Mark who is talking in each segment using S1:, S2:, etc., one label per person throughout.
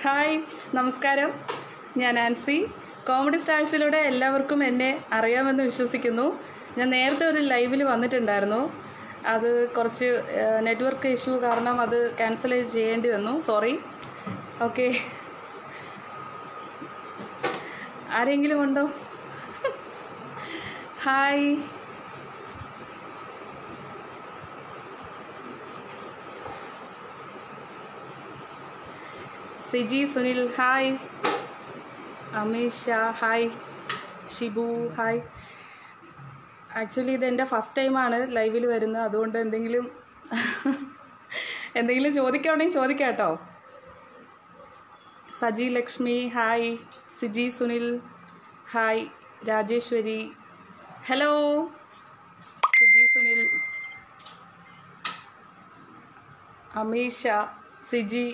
S1: Hi നമസ്കാരം ഞാൻ Ancy comedy സ്റ്റാഴ്സിലൂടെ എല്ലാവർക്കും എന്നെ അറിയാമെന്ന് വിശ്വസിക്കുന്നു ഞാൻ നേരത്തെ ഒരു ലൈവിൽ വന്നിട്ടുണ്ടായിരുന്നു അത് കുറച്ച് നെറ്റ്വർക്ക് ഇഷ്യൂ കാരണം അത് ക്യാൻസൽ ചെയ്യേണ്ടി വന്നു സോറി ഓക്കെ ആരെങ്കിലും ഉണ്ടോ hi Siji Sunil hi Ameesha hi Shibu hi actually ഇത് എൻ്റെ ഫസ്റ്റ് ടൈമാണ് ലൈവിൽ വരുന്നത് അതുകൊണ്ട് എന്തെങ്കിലും എന്തെങ്കിലും ചോദിക്കുകയാണെങ്കിൽ ചോദിക്കാം കേട്ടോ Saji Lakshmi hi Siji Sunil hi Rajeswari hello Siji Sunil Ameesha Siji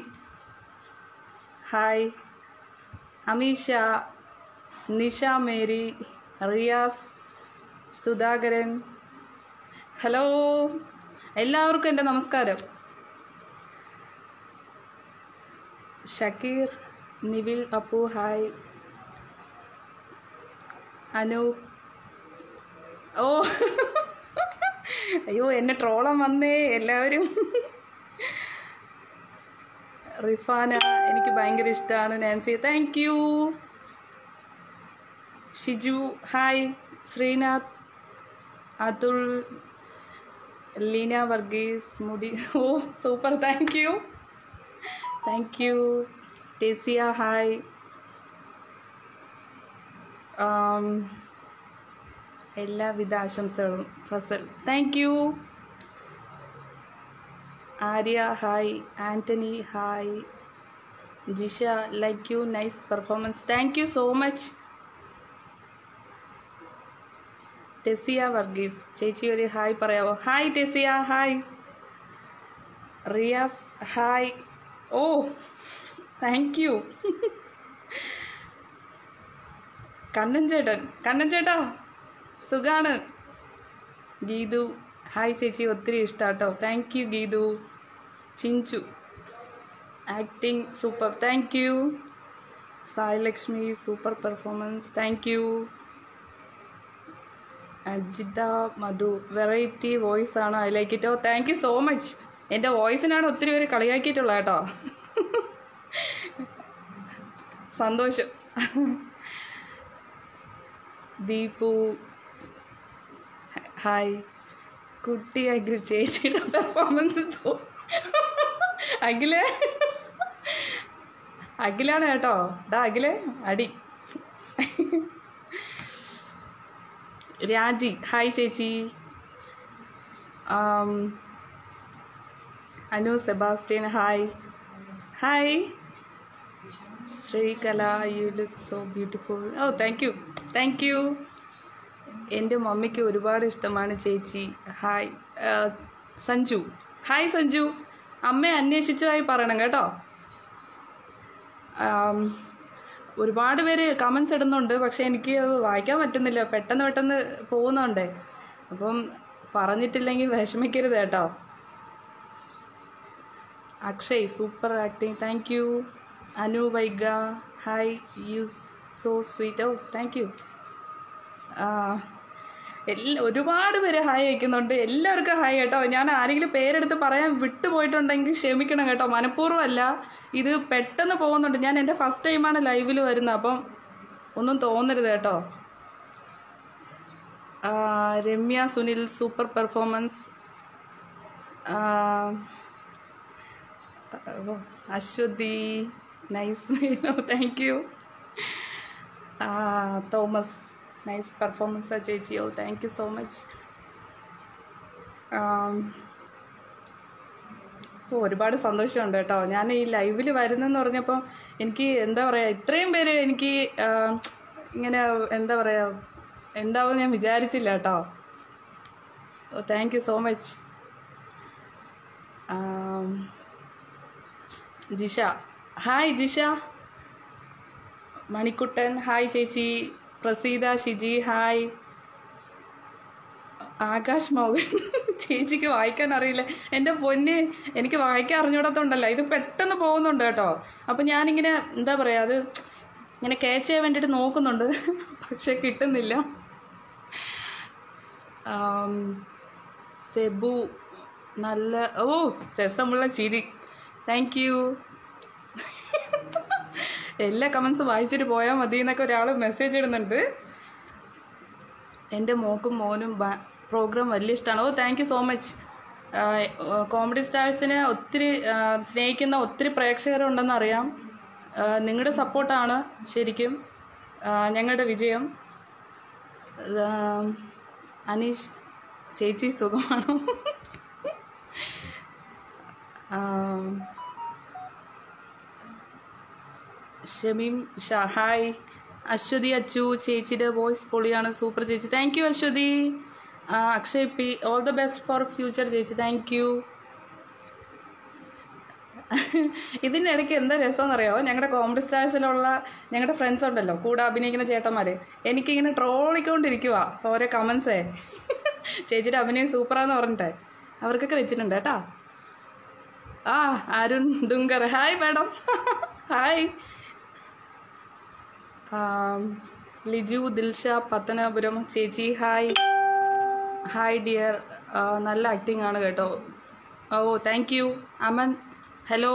S1: hi Ameesha Nisha Mary Riyas Sudhakaran hello എല്ലാവർക്കും എൻ്റെ നമസ്കാരം ഷക്കീർ നിവിൽ അപ്പു ഹായ് അനു ഓ അയ്യോ എന്നെ ട്രോളം വന്നേ എല്ലാവരും റിഫാന എനിക്ക് ഭയങ്കര ഇഷ്ടമാണ് Nancy thank you Shiju hi Sreenath Athul Leena Varghese മുടി ഓ super thank you thank you Tessia hi എല്ലാവിധ ആശംസകളും Fasal thank you Arya hi Antony hi Jisha like you nice performance thank you so much Tessia Varghese ചേച്ചി ഒരു ഹായ് പറയാവോ hi Tessia hi Riyas hi ഓ താങ്ക് യു കണ്ണൻ ചേട്ടൻ കണ്ണൻ ചേട്ടാ സുഖാണ് ഗീതു ഹായ് ചേച്ചി ഒത്തിരി ഇഷ്ടാട്ടോ thank you Geethu Chinchu acting super thank you Sai Lakshmi super performance thank you Ajitha Madhu variety voice ആണ് ഐ ലൈക്ക് ഇറ്റ് ഓ താങ്ക് യു സോ മച്ച് എൻ്റെ വോയിസിനാണ് ഒത്തിരി പേര് കളിയാക്കിയിട്ടുള്ളത് കേട്ടോ സന്തോഷം ദീപു ഹായ് കുട്ടി അഖിൽ ചേച്ചിയുടെ പെർഫോമൻസ് അഖിലേ അഖിലാണ് കേട്ടോ ഡാ അഖിലേ അടി രാജി ഹായ് ചേച്ചി Anu Sebastian hi hi Sreekala you look so beautiful ഓ താങ്ക് യു താങ്ക് യു എൻ്റെ മമ്മിക്ക് ഒരുപാട് ഇഷ്ടമാണ് ചേച്ചി ഹായ് സഞ്ജു ഹായ് സഞ്ജു അമ്മയെ അന്വേഷിച്ചതായി പറയണം കേട്ടോ ഒരുപാട് പേര് കമൻസ് ഇടുന്നുണ്ട് പക്ഷെ എനിക്ക് അത് വായിക്കാൻ പറ്റുന്നില്ല പെട്ടെന്ന് പെട്ടെന്ന് പോകുന്നുണ്ടേ അപ്പം പറഞ്ഞിട്ടില്ലെങ്കിൽ വിഷമിക്കരുത് കേട്ടോ Akshay super acting thank you Anu Vaiga hi you so sweet ഓ താങ്ക് യു എല്ലാ ഒരുപാട് പേര് ഹായ് അയക്കുന്നുണ്ട് എല്ലാവർക്കും ഹായ് കേട്ടോ ഞാൻ ആരെങ്കിലും പേരെടുത്ത് പറയാൻ വിട്ടുപോയിട്ടുണ്ടെങ്കിൽ ക്ഷമിക്കണം കേട്ടോ മനഃപൂർവ്വമല്ല ഇത് പെട്ടെന്ന് പോകുന്നുണ്ട് ഞാൻ എൻ്റെ ഫസ്റ്റ് ടൈമാണ് ലൈവിൽ വരുന്നത് അപ്പം ഒന്നും തോന്നരുത് കേട്ടോ Ramya Sunil super performance Aswathy nice thank you Thomas nice performance ചേച്ചി ഓ താങ്ക് യു സോ മച്ച് ഓ ഒരുപാട് സന്തോഷമുണ്ട് കേട്ടോ ഞാൻ ഈ ലൈവിൽ വരുന്നെന്ന് പറഞ്ഞപ്പോൾ എനിക്ക് എന്താ പറയുക ഇത്രയും പേര് എനിക്ക് ഇങ്ങനെ എന്താ പറയുക ഉണ്ടാവും ഞാൻ വിചാരിച്ചില്ല കേട്ടോ ഓ thank you so much Jisha hi Jisha Manikuttan hi ചേച്ചി പ്രസീത ഷിജി ഹായ് ആകാശ് മോഹൻ ചേച്ചിക്ക് വായിക്കാൻ അറിയില്ല എൻ്റെ പൊന്ന് എനിക്ക് വായിക്കാൻ അറിഞ്ഞൂടത്തുണ്ടല്ലോ ഇത് പെട്ടെന്ന് പോകുന്നുണ്ട് കേട്ടോ അപ്പം ഞാനിങ്ങനെ എന്താ പറയുക അത് ഇങ്ങനെ ക്യാച്ച് ചെയ്യാൻ വേണ്ടിയിട്ട് നോക്കുന്നുണ്ട് പക്ഷെ കിട്ടുന്നില്ല ആം, സെബു നല്ല ഓ രസമുള്ള ചിരി താങ്ക് യു എല്ലാ കമൻസും വായിച്ചിട്ട് പോയാൽ മതി എന്നൊക്കെ ഒരാൾ മെസ്സേജ് ഇടുന്നുണ്ട് എൻ്റെ മോക്കും മോനും പ്രോഗ്രാം വലിയ ഇഷ്ടമാണ് ഓ thank you so much comedy സ്റ്റാഴ്സിനെ ഒത്തിരി ആ, സ്നേഹിക്കുന്ന ഒത്തിരി പ്രേക്ഷകരുണ്ടെന്ന് അറിയാം ആ, നിങ്ങളുടെ സപ്പോർട്ടാണ് ശരിക്കും ആ, ഞങ്ങളുടെ വിജയം ആ, അനീഷ് ചേച്ചി സുഖമാണോ ആ, ഷമീം ഷാ ഹായ് അശ്വതി അച്ചു ചേച്ചിയുടെ വോയിസ് പൊളിയാണ് സൂപ്പർ ചേച്ചി താങ്ക് യു അശ്വതി ആ, Akshay P all the best for future ചേച്ചി താങ്ക് യു ഇതിൻ്റെ ഇടയ്ക്ക് എന്താ രസമെന്നറിയാമോ ഞങ്ങളുടെ കോമഡി സ്റ്റാഴ്സിലുള്ള ഞങ്ങളുടെ ഫ്രണ്ട്സ് ഉണ്ടല്ലോ കൂടെ അഭിനയിക്കുന്ന ചേട്ടന്മാർ എനിക്കിങ്ങനെ ട്രോളിക്കൊണ്ടിരിക്കുക ഓരോ കമൻസേ ചേച്ചിയുടെ അഭിനയം സൂപ്പറാന്ന് പറഞ്ഞിട്ടെ അവർക്കൊക്കെ വെച്ചിട്ടുണ്ട് കേട്ടാ ആ Arun Dunkar hi madam hi ആം, ലിജു ദിൽഷ പത്തനാപുരം ചേച്ചി ഹായ് ഹായ് ഡിയർ നല്ല ആക്ടിംഗ് ആണ് കേട്ടോ ഓ thank you Aman hello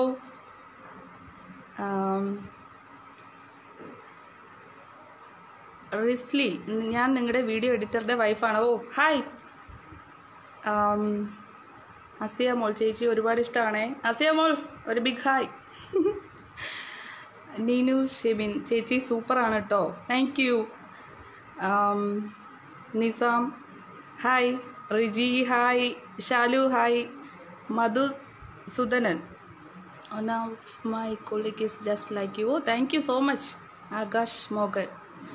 S1: Risly ഞാൻ നിങ്ങളുടെ വീഡിയോ എഡിറ്ററുടെ വൈഫാണ് ഓ ഹായ് ആം, അസിയ മോൾ ചേച്ചി ഒരുപാട് ഇഷ്ടമാണേ അസിയ മോൾ ഒരു ബിഗ് ഹായ് നീനു ഷെബിൻ ചേച്ചി സൂപ്പറാണ് കേട്ടോ thank you Nizam hi Riji hi Shalu hi Madhu Sudhanan one of my colleague is just like you ഓ thank you so much Akash Mohan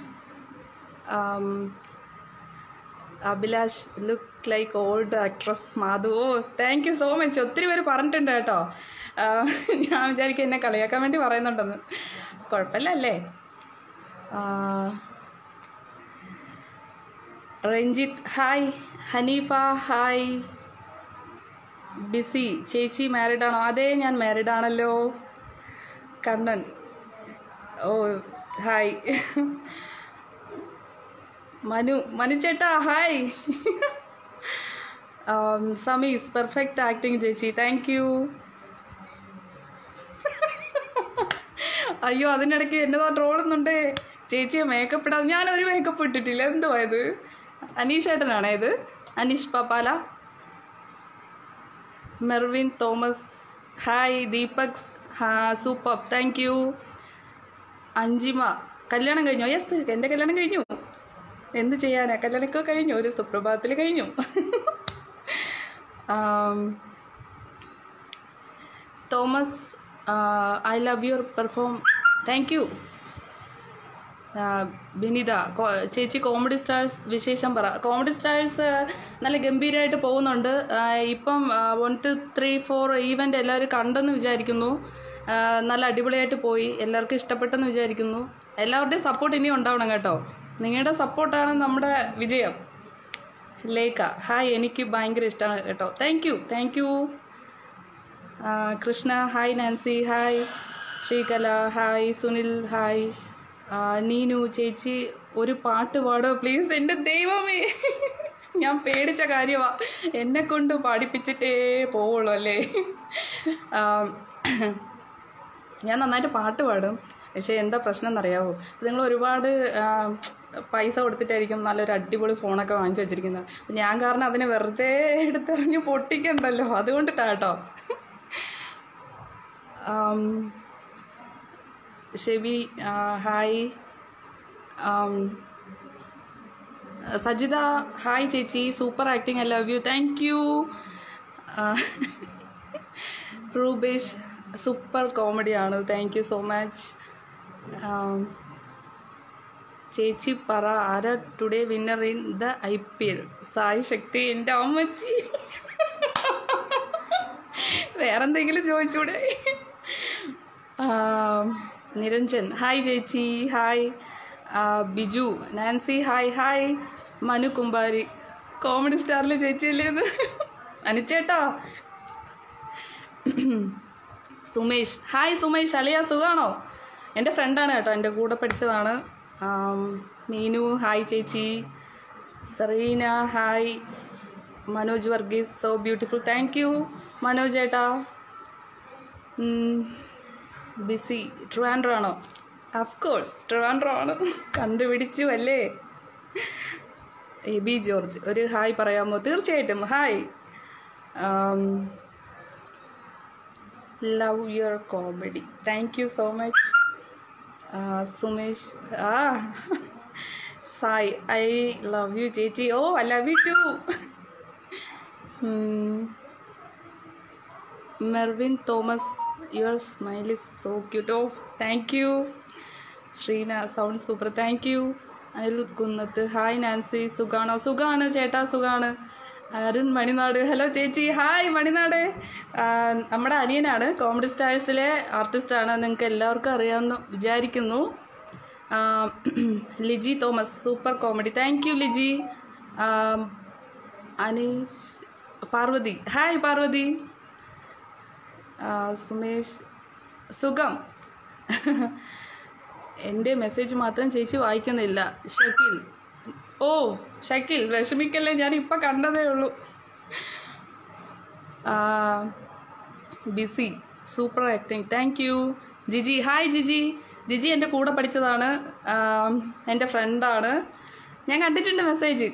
S1: Abhilash look like old actress Madhu ഓ താങ്ക് യു സോ മച്ച് ഒത്തിരി പേര് പറഞ്ഞിട്ടുണ്ട് കേട്ടോ ആ, ഞാൻ വിചാരിക്കും എന്നെ കളിയാക്കാൻ വേണ്ടി പറയുന്നുണ്ടെന്ന് കുഴപ്പമില്ല അല്ലേ ആ, Ranjith hi Haneefa hi busy ചേച്ചി മാരീഡ് ആണോ അതെ ഞാൻ മാരീഡ് ആണല്ലോ കണ്ണൻ ഓ ഹായ് മനു മനു ചേട്ടാ ഹായ് സമീസ് പെർഫെക്റ്റ് ആക്ടിങ് ചേച്ചി താങ്ക് യു അയ്യോ അതിനിടയ്ക്ക് എന്നതാ ട്രോളുന്നുണ്ട് ചേച്ചിയെ മേക്കപ്പ് ഇടാതെ ഞാനൊരു മേക്കപ്പ് ഇട്ടിട്ടില്ല എന്തുവാ ഇത് അനീഷ് ഏട്ടനാണേ ഇത് അനീഷ് പപ്പാല മെർവിൻ തോമസ് ഹായ് ദീപക് ഹാ സൂപ്പർ താങ്ക് യു അഞ്ചിമ കല്യാണം കഴിഞ്ഞോ യെസ് എൻ്റെ കല്യാണം കഴിഞ്ഞു എന്ത് ചെയ്യാനാ കല്യാണമൊക്കെ കഴിഞ്ഞു ഒരു സുപ്രഭാതത്തിൽ കഴിഞ്ഞു ആം, Thomas I love your perform thank you Binitha കോ- ചേച്ചി കോമഡി സ്റ്റാർസ് വിശേഷം പറ കോമഡി സ്റ്റാർസ് നല്ല ഗംഭീരമായിട്ട് പോകുന്നുണ്ട് ആ, ഇപ്പം one two three four event എല്ലാവരും കണ്ടെന്ന് വിചാരിക്കുന്നു ആ, നല്ല അടിപൊളിയായിട്ട് പോയി എല്ലാവർക്കും ഇഷ്ടപ്പെട്ടെന്ന് വിചാരിക്കുന്നു എല്ലാവരുടെയും സപ്പോർട്ട് ഇനിയും ഉണ്ടാവണം കേട്ടോ നിങ്ങളുടെ സപ്പോർട്ടാണ് നമ്മുടെ വിജയം ലേഖ ഹായ് എനിക്ക് ഭയങ്കര ഇഷ്ടമാണ് കേട്ടോ thank you thank you Krishna hi Nancy hi Sreekala hi Sunil hi ആ, നീനു ചേച്ചി ഒരു പാട്ട് പാടോ പ്ലീസ് എൻ്റെ ദൈവമേ ഞാൻ പേടിച്ച കാര്യമാ എന്നെ കൊണ്ട് പാടിപ്പിച്ചിട്ടേ പോവുള്ളൂ അല്ലേ ആ, ഞാൻ നന്നായിട്ട് പാട്ട് പാടും പക്ഷേ എന്താ പ്രശ്നം എന്നറിയാവോ നിങ്ങൾ ഒരുപാട് ആ, പൈസ കൊടുത്തിട്ടായിരിക്കും നല്ലൊരു അടിപൊളി ഫോണൊക്കെ വാങ്ങിച്ചു വെച്ചിരിക്കുന്നത് അപ്പം ഞാൻ കാരണം അതിനെ വെറുതെ എടുത്തെറിഞ്ഞ് പൊട്ടിക്കണ്ടല്ലോ അതുകൊണ്ടിട്ടാ കേട്ടോ ആം, ഷെബി ആ, ഹായ് ആം, സജിത ഹായ് ചേച്ചി super acting I love you thank you Rubesh super കോമഡിയാണ് താങ്ക് യു സോ മച്ച് ചേച്ചി പറ ആരാ today winner in the I P L Sai Shakthi എൻ്റെ അമ്മച്ചി വേറെന്തെങ്കിലും ചോദിച്ചൂടെ ആം, നിരഞ്ജൻ ഹായ് ചേച്ചി ഹായ് ആ, Biju Nancy hi hi Manu Kumbari comedy സ്റ്റാറിലെ ചേച്ചിയല്ലേ ഇത് അനുച്ചേട്ടാ സുമേഷ് ഹായ് സുമേഷ് അളിയ സുഖാണോ എൻ്റെ ഫ്രണ്ടാണ് കേട്ടോ എൻ്റെ കൂടെ പഠിച്ചതാണ് ആം, മീനു ഹായ് ചേച്ചി Sereena hi Manoj Varghese so beautiful thank you Manoj ഏട്ടാ ബിസി ട്രിവാൻഡ്രോ ആണോ അഫ്കോഴ്സ് ട്രിവാൻഡ്രോ ആണ് കണ്ടുപിടിച്ചു അല്ലേ എബി ജോർജ് ഒരു ഹായ് പറയാമോ തീർച്ചയായിട്ടും hi love your comedy thank you so much Sumesh ആ സായ് ഐ ലവ് യു ചേച്ചി oh I love you too Mervin Thomas your smile is so cute oh thank you Sreena sound super thank you Anil Kunnath hi Nancy സുഖാണോ സുഖാണ് ചേട്ടാ സുഖാണ് Arun Maninad hello ചേച്ചി hi Maninad ആ, നമ്മുടെ അനിയനാണ് കോമഡി സ്റ്റാഴ്സിലെ ആർട്ടിസ്റ്റാണ് നിങ്ങൾക്ക് എല്ലാവർക്കും അറിയാമെന്ന് വിചാരിക്കുന്നു ആ, Liji Thomas super comedy thank you Liji ആ, അനീഷ് പാർവതി ഹായ് പാർവതി ആ, സുമേഷ് സുഖം എൻ്റെ മെസ്സേജ് മാത്രം ചേച്ചി വായിക്കുന്നില്ല ഷക്കിൽ ഓ ഷക്കിൽ വിഷമിക്കല്ലേ ഞാൻ ഇപ്പം കണ്ടതേ ഉള്ളൂ busy super acting thank you Jiji hi Jiji Jiji എൻ്റെ കൂടെ പഠിച്ചതാണ് ആ, എൻ്റെ ഫ്രണ്ടാണ് ഞാൻ കണ്ടിട്ടുണ്ട് message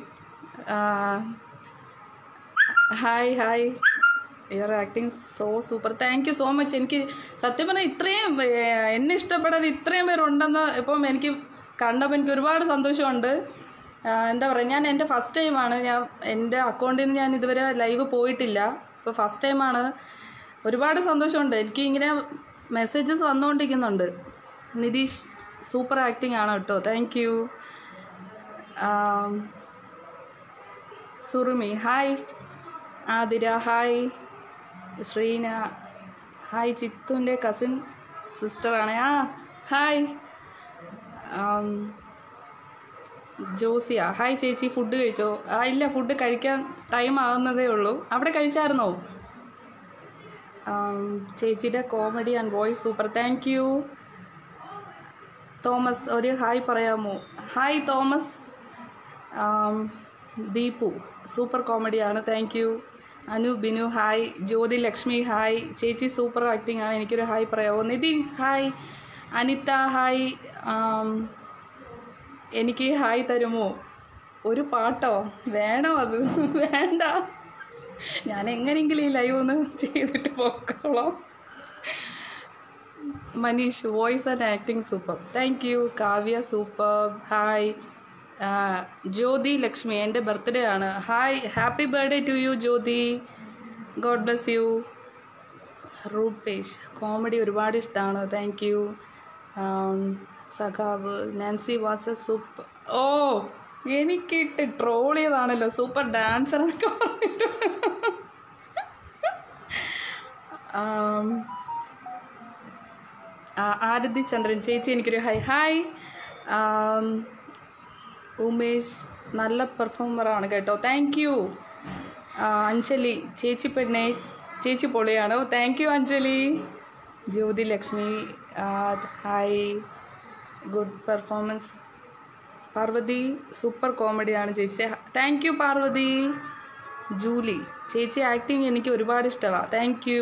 S1: hi hi your acting so super thank you so much എനിക്ക് സത്യം പറഞ്ഞാൽ ഇത്രയും ഏർ, എന്നെ ഇഷ്ടപ്പെടാൻ ഇത്രയും പേരുണ്ടെന്ന് ഇപ്പം എനിക്ക് കണ്ടപ്പോൾ എനിക്ക് ഒരുപാട് സന്തോഷമുണ്ട് ആ, എന്താ പറയുക ഞാൻ എൻ്റെ ഫസ്റ്റ് ടൈമാണ് ഞാൻ എൻ്റെ അക്കൗണ്ടിൽ നിന്ന് ഞാൻ ഇതുവരെ ലൈവ് പോയിട്ടില്ല ഇപ്പോൾ ഫസ്റ്റ് ടൈമാണ് ഒരുപാട് സന്തോഷമുണ്ട് എനിക്ക് ഇങ്ങനെ മെസ്സേജസ് വന്നുകൊണ്ടിരിക്കുന്നുണ്ട് നിതീഷ് സൂപ്പർ ആക്ടിങ് ആണ് കേട്ടോ thank you Surumi hi Athira hi Sreena hi ചിത്തുൻ്റെ കസിൻ സിസ്റ്ററാണ് ആ ഹായ് ആം, ജോസിയ ഹായ് ചേച്ചി ഫുഡ് കഴിച്ചോ ആ ഇല്ല ഫുഡ് കഴിക്കാൻ ടൈം ആകുന്നതേ ഉള്ളൂ അവിടെ കഴിച്ചായിരുന്നോ ആം, ചേച്ചിയുടെ comedy and voice super thank you Thomas ഒരു ഹായ് പറയാമോ ഹായ് തോമസ് ആം, ദീപു സൂപ്പർ കോമഡിയാണ് thank you Anu Binu hi Jyothi Lakshmi hi ചേച്ചി സൂപ്പർ ആക്ടിംഗ് ആണ് എനിക്കൊരു ഹായ് പറയാമോ നിതിൻ ഹായ് അനിത ഹായ് ആം, എനിക്ക് ഹായ് തരുമോ ഒരു പാട്ടോ വേണോ അത് വേണ്ട ഞാൻ എങ്ങനെയെങ്കിലും ഈ ലൈവ് ഒന്ന് ചെയ്തിട്ട് പോക്കോളാം Maneesh voice and acting super thank you Kavya super hi Jyothi Lakshmi എൻ്റെ ബർത്ത്ഡേ ആണ് hi happy birthday to you Jyothi God bless you Rupesh comedy ഒരുപാട് ഇഷ്ടമാണ് താങ്ക് യു സഖാവ് നാൻസി വാസ സൂപ്പർ ഓ എനിക്കിട്ട് ട്രോൾ ചെയ്താണല്ലോ സൂപ്പർ ഡാൻസർ എന്നൊക്കെ പറഞ്ഞിട്ട് ആം, ആ, ആരതി ചന്ദ്രൻ ചേച്ചി എനിക്കൊരു ഹായ് ഹായ് ആം, ഉമേഷ് നല്ല പെർഫോമറാണ് കേട്ടോ താങ്ക് യു അഞ്ജലി ചേച്ചി പെണ്ണെ ചേച്ചി പൊളിയാണ് താങ്ക് യു അഞ്ജലി ജ്യോതി ലക്ഷ്മി ആ, hi good performance Parvathy super കോമഡിയാണ് ചേച്ചി താങ്ക് യു പാർവതി ജൂലി ചേച്ചി ആക്ടിങ് എനിക്ക് ഒരുപാട് ഇഷ്ടമാണ് thank you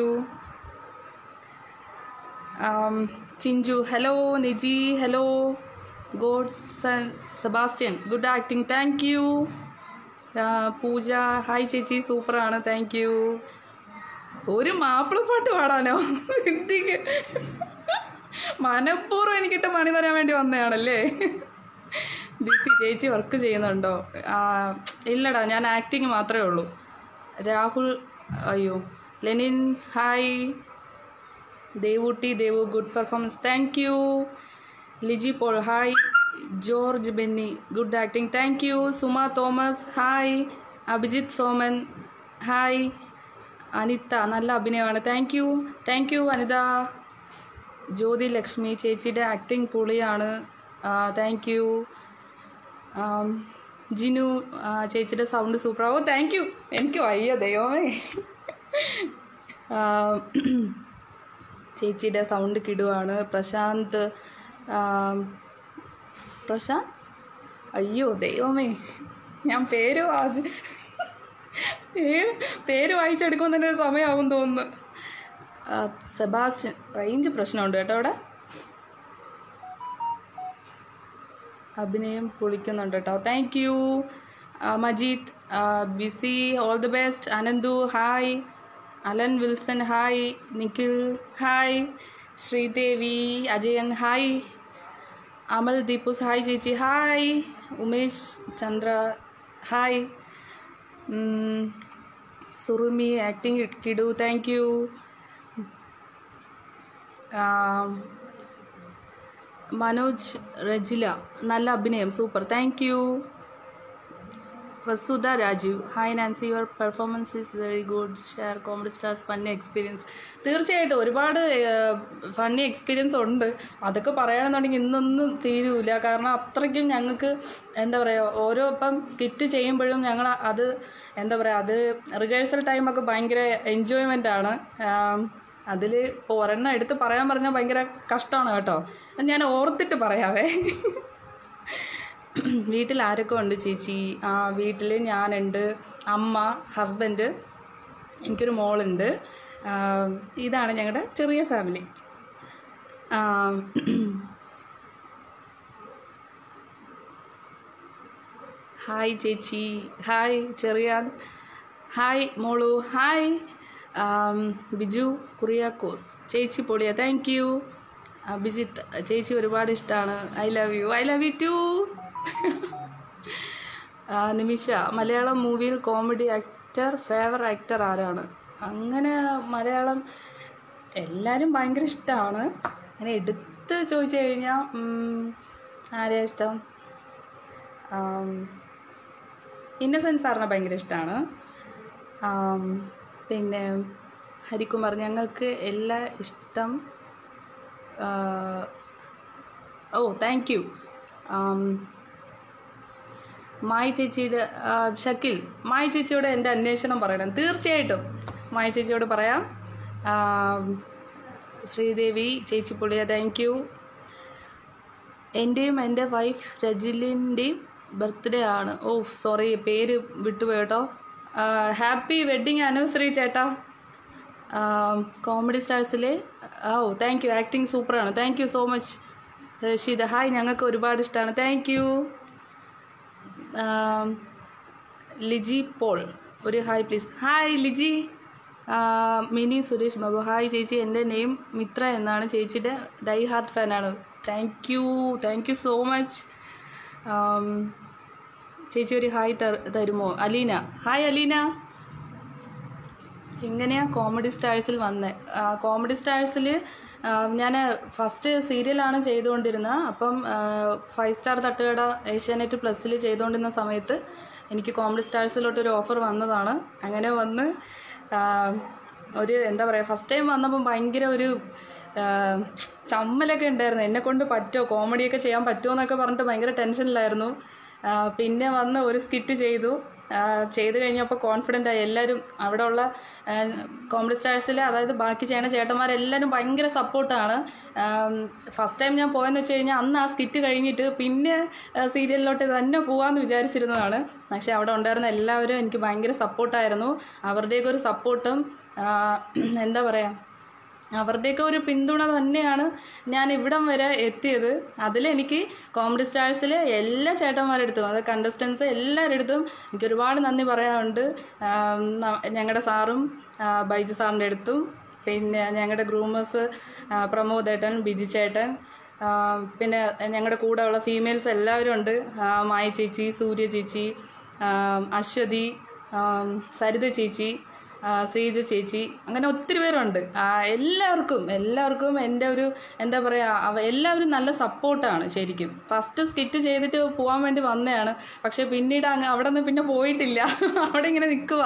S1: Chinchu hello Niji hello Godson Sebastian good acting thank you Pooja hi ചേച്ചി സൂപ്പറാണ് താങ്ക് യു ഒരു മാപ്പിളപ്പാട്ട് പാടാനോ സിദ്ധിക്ക് മനഃപൂർവ്വം എനിക്കിട്ട് പണി തരാൻ വേണ്ടി വന്നതാണല്ലേ ബിസി ചേച്ചി വർക്ക് ചെയ്യുന്നുണ്ടോ ആ, ഇല്ലടാ ഞാൻ ആക്ടിങ് മാത്രമേ ഉള്ളൂ രാഹുൽ അയ്യോ Lenin hi Devootty Devu good performance thank you Liji Paul hi George Benny good acting thank you Suma Thomas hi Abhijith Soman hi Anitha നല്ല അഭിനയമാണ് thank you thank you Anitha Jyothi Lakshmi ചേച്ചിയുടെ ആക്ടിങ് പൊളിയാണ് താങ്ക് യു ജിനു ആ, ചേച്ചിയുടെ sound super oh thank you എനിക്ക് വയ്യ ദൈവമേ ആ, ചേച്ചിയുടെ സൗണ്ട് കിടുവാണ് പ്രശാന്ത് ആ, പ്രശാന്ത് അയ്യോ ദൈവമേ ഞാൻ പേര് വായിച്ച് പേര് പേര് വായിച്ചെടുക്കുമ്പോൾ തന്നെ ഒരു സമയമാവും തോന്നുന്നു ആ, സെബാസ്റ്റ്യൻ റേഞ്ച് പ്രശ്നമുണ്ട് കേട്ടോ അവിടെ അഭിനയം പൊളിക്കുന്നുണ്ട് കേട്ടോ thank you Majeed busy all the best Ananthu hi Alan Wilson hi Nikhil hi Sreedevi Ajayan hi Amal Deepus hi ചേച്ചി ഹായ് ഉമേഷ് ചന്ദ്ര ഹായ് ഉം, സുറുമി ആക്ടിങ് കിടു താങ്ക് യു മനോജ് റജില നല്ല അഭിനയം super thank you Prasutha Rajeev hi Nancy your performance is very good share comedy stars funny experience തീർച്ചയായിട്ടും ഒരുപാട് funny experience ഉണ്ട് അതൊക്കെ പറയുകയാണെന്നുണ്ടെങ്കിൽ ഇന്നൊന്നും തീരൂല കാരണം അത്രയ്ക്കും ഞങ്ങൾക്ക് എന്താ പറയുക ഓരോ ഇപ്പം സ്കിറ്റ് ചെയ്യുമ്പോഴും ഞങ്ങൾ അത് എന്താ പറയുക അത് റിഹേഴ്സൽ ടൈമൊക്കെ ഭയങ്കര എൻജോയ്മെൻ്റ് ആണ് അതിൽ ഇപ്പോൾ ഒരെണ്ണം എടുത്ത് പറയാൻ പറഞ്ഞാൽ ഭയങ്കര കഷ്ടമാണ് കേട്ടോ അത് ഞാൻ ഓർത്തിട്ട് പറയാവേ വീട്ടിൽ ആരൊക്കെ ഉണ്ട് ചേച്ചി ആ വീട്ടിൽ ഞാനുണ്ട് അമ്മ ഹസ്ബൻഡ് എനിക്കൊരു മോളുണ്ട് ആ, ഇതാണ് ഞങ്ങളുടെ ചെറിയ ഫാമിലി ആ, ഹായ് ചേച്ചി ഹായ് ചെറിയാൻ ഹായ് മോളു ഹായ് ആം, ബിജു കുറിയാക്കോസ് ചേച്ചി പൊടിയ താങ്ക് യു അഭിജിത്ത് ചേച്ചി ഒരുപാട് ഇഷ്ടമാണ് I love you I love you too Nimisha Malayalam മൂവിയിൽ കോമഡി ആക്ടർ ഫേവർ ആക്ടർ ആരാണ് അങ്ങനെ മലയാളം എല്ലാവരും ഭയങ്കര ഇഷ്ടമാണ് അങ്ങനെ എടുത്ത് ചോദിച്ചു കഴിഞ്ഞാൽ ആരെയാ ഇഷ്ടം ഇന്നസെൻസ് സാറിനെ ഭയങ്കര ഇഷ്ടമാണ് പിന്നെ ഹരികുമാർ ഞങ്ങൾക്ക് എല്ലാ ഇഷ്ടം ആ, ഓ താങ്ക് യു മായി ചേച്ചിയുടെ ആ, ഷക്കിൽ മായി ചേച്ചിയോട് എൻ്റെ അന്വേഷണം പറയണം തീർച്ചയായിട്ടും മായി ചേച്ചിയോട് പറയാം ആ, ശ്രീദേവി ചേച്ചി പൊളിയ താങ്ക് യു എൻ്റെയും എൻ്റെ വൈഫ് രജിലിൻ്റെയും ബർത്ത്ഡേ ആണ് ഓ സോറി പേര് വിട്ടുപോയി കേട്ടോ ഹാപ്പി വെഡ്ഡിങ് ആനിവേഴ്സറി ചേട്ടാ കോമഡി സ്റ്റാർസിലെ ഓ താങ്ക് യു ആക്ടിങ് സൂപ്പറാണ് thank you so much Rasheeda hi ഞങ്ങൾക്ക് ഒരുപാട് ഇഷ്ടമാണ് താങ്ക് യു ലിജി പോൾ ഒരു ഹായ് പ്ലീസ് ഹായ് ലിജി ആ, മിനി സുരേഷ് ബാബു ഹായ് ചേച്ചി എൻ്റെ നെയിം മിത്ര എന്നാണ് ചേച്ചിയുടെ ഡൈ ഹാർട്ട് ഫാനാണ് thank you thank you so much ചേച്ചി ഒരു ഹായ് തർ- തരുമോ അലീന ഹായ് അലീന എങ്ങനെയാ കോമഡി സ്റ്റാഴ്സിൽ വന്നത് കോമഡി സ്റ്റാഴ്സിൽ ഞാൻ ഫസ്റ്റ് സീരിയലാണ് ചെയ്തുകൊണ്ടിരുന്നത് അപ്പം ഫൈവ് സ്റ്റാർ തട്ടുകട ഏഷ്യാനെറ്റ് പ്ലസ്സിൽ ചെയ്തുകൊണ്ടിരുന്ന സമയത്ത് എനിക്ക് കോമഡി സ്റ്റാഴ്സിലോട്ട് ഒരു ഓഫർ വന്നതാണ് അങ്ങനെ വന്ന് ആ, ഒരു എന്താ പറയുക ഫസ്റ്റ് ടൈം വന്നപ്പം ഭയങ്കര ഒരു ആ, ചമ്മലൊക്കെ ഉണ്ടായിരുന്നു എന്നെ കൊണ്ട് പറ്റുമോ കോമഡിയൊക്കെ ചെയ്യാൻ പറ്റുമോ എന്നൊക്കെ പറഞ്ഞിട്ട് ഭയങ്കര ടെൻഷനിലായിരുന്നു ആ, പിന്നെ വന്ന് ഒരു സ്കിറ്റ് ചെയ്തു ആ, ചെയ്ത് കഴിഞ്ഞപ്പോൾ കോൺഫിഡൻ്റ് ആയി എല്ലാവരും അവിടെ ഉള്ള കോമഡി സ്റ്റാഴ്സിൽ അതായത് ബാക്കി ചെയ്യണ ചേട്ടന്മാരെല്ലാവരും ഭയങ്കര സപ്പോർട്ടാണ് ഫസ്റ്റ് ടൈം ഞാൻ പോയെന്ന് വെച്ച് കഴിഞ്ഞാൽ അന്ന് ആ സ്കിറ്റ് കഴിഞ്ഞിട്ട് പിന്നെ സീരിയലിലോട്ട് തന്നെ പോകാമെന്ന് വിചാരിച്ചിരുന്നതാണ് പക്ഷേ അവിടെ ഉണ്ടായിരുന്ന എല്ലാവരും എനിക്ക് ഭയങ്കര സപ്പോർട്ടായിരുന്നു അവരുടെയൊക്കെ ഒരു സപ്പോർട്ടും എന്താ പറയുക അവരുടെയൊക്കെ ഒരു പിന്തുണ തന്നെയാണ് ഞാൻ ഇവിടം വരെ എത്തിയത് അതിലെനിക്ക് കോമഡി സ്റ്റാഴ്സിലെ എല്ലാ ചേട്ടന്മാരുടെ അടുത്തും അത് കണ്ടസ്റ്റൻസ് എല്ലാവരുടെ അടുത്തും എനിക്ക് ഒരുപാട് നന്ദി പറയാനുണ്ട് ആം, ന- ഞങ്ങളുടെ സാറും ആ, ബൈജു സാറിൻ്റെ അടുത്തും പിന്നെ ഞങ്ങളുടെ ഗ്രൂമേഴ്സ് പ്രമോദ് ഏട്ടൻ ബിജി ചേട്ടൻ ആ, പിന്നെ ഞങ്ങളുടെ കൂടെ ഉള്ള ഫീമെയിൽസ് എല്ലാവരും ഉണ്ട് ആ, മായ ചേച്ചി സൂര്യ ചേച്ചി ആ, അശ്വതി ആ, സരിത ചേച്ചി ആ, ശ്രീജ ചേച്ചി അങ്ങനെ ഒത്തിരി പേരുണ്ട് ആ, എല്ലാവർക്കും എല്ലാവർക്കും എൻ്റെ ഒരു എന്താ പറയുക അവ എല്ലാവരും നല്ല സപ്പോർട്ടാണ് ശരിക്കും ഫസ്റ്റ് സ്കിറ്റ് ചെയ്തിട്ട് പോകാൻ വേണ്ടി വന്നതാണ് പക്ഷെ പിന്നീട് അങ്ങ് അവിടെ നിന്ന് പിന്നെ പോയിട്ടില്ല അവിടെ ഇങ്ങനെ നിൽക്കുക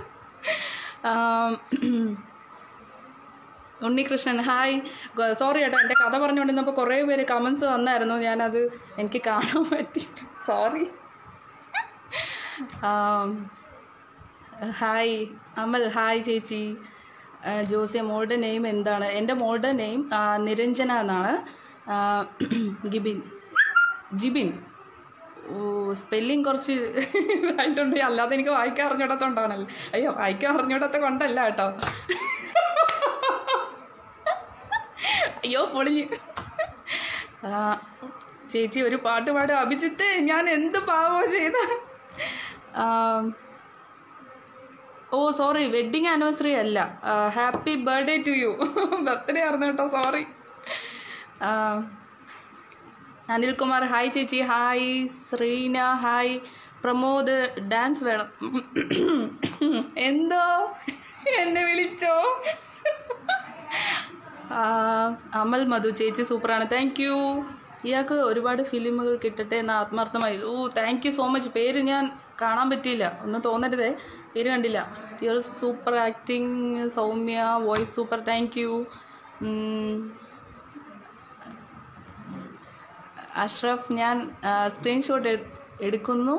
S1: ഉണ്ണികൃഷ്ണൻ ഹായ് സോറി കേട്ടോ എൻ്റെ കഥ പറഞ്ഞുകൊണ്ടിരുന്നപ്പോൾ കുറേ പേര് കമൻസ് വന്നായിരുന്നു ഞാനത് എനിക്ക് കാണാൻ പറ്റിയിട്ട് സോറി ആം, ഹായ് അമൽ ഹായ് ചേച്ചി ആ, ജോസിയ മോളുടെ നെയിം എന്താണ് എൻ്റെ മോളുടെ നെയിം ആ, നിരഞ്ജന എന്നാണ് ആ, ഗിബിൻ ജിബിൻ ഓ സ്പെല്ലിങ് കുറച്ച് ഇതായിട്ടുണ്ട് അല്ലാതെ എനിക്ക് വായിക്കാൻ അറിഞ്ഞൂടത്തോണ്ടാണല്ലോ അയ്യോ വായിക്കാൻ അറിഞ്ഞൂടത്ത കൊണ്ടല്ല കേട്ടോ അയ്യോ പൊളിഞ്ഞ് ആ, ചേച്ചി ഒരു പാട്ട് പാടും അഭിജിത്ത് ഞാൻ എന്ത് പാവോ ചെയ്ത ആ, ഓ സോറി വെഡിങ് ആനിവേഴ്സറി അല്ല happy birthday to you birthday ആയിരുന്നു കേട്ടോ സോറി അനിൽകുമാർ ഹായ് ചേച്ചി hi Sreena hi Pramod dance വേണം എന്തോ എന്നെ വിളിച്ചോ ആ, അമൽ മധു ചേച്ചി സൂപ്പറാണ് താങ്ക് യു ഇയാൾക്ക് ഒരുപാട് ഫിലിമുകൾ കിട്ടട്ടെ എന്ന് ആത്മാർത്ഥമായി oh thank you so much പേര് ഞാൻ കാണാൻ പറ്റിയില്ല ഒന്നും തോന്നരുതേ പേര് കണ്ടില്ല your super acting Soumya voice super thank you Ashraf ഞാൻ സ്ക്രീൻഷോട്ട് എടുക്കുന്നു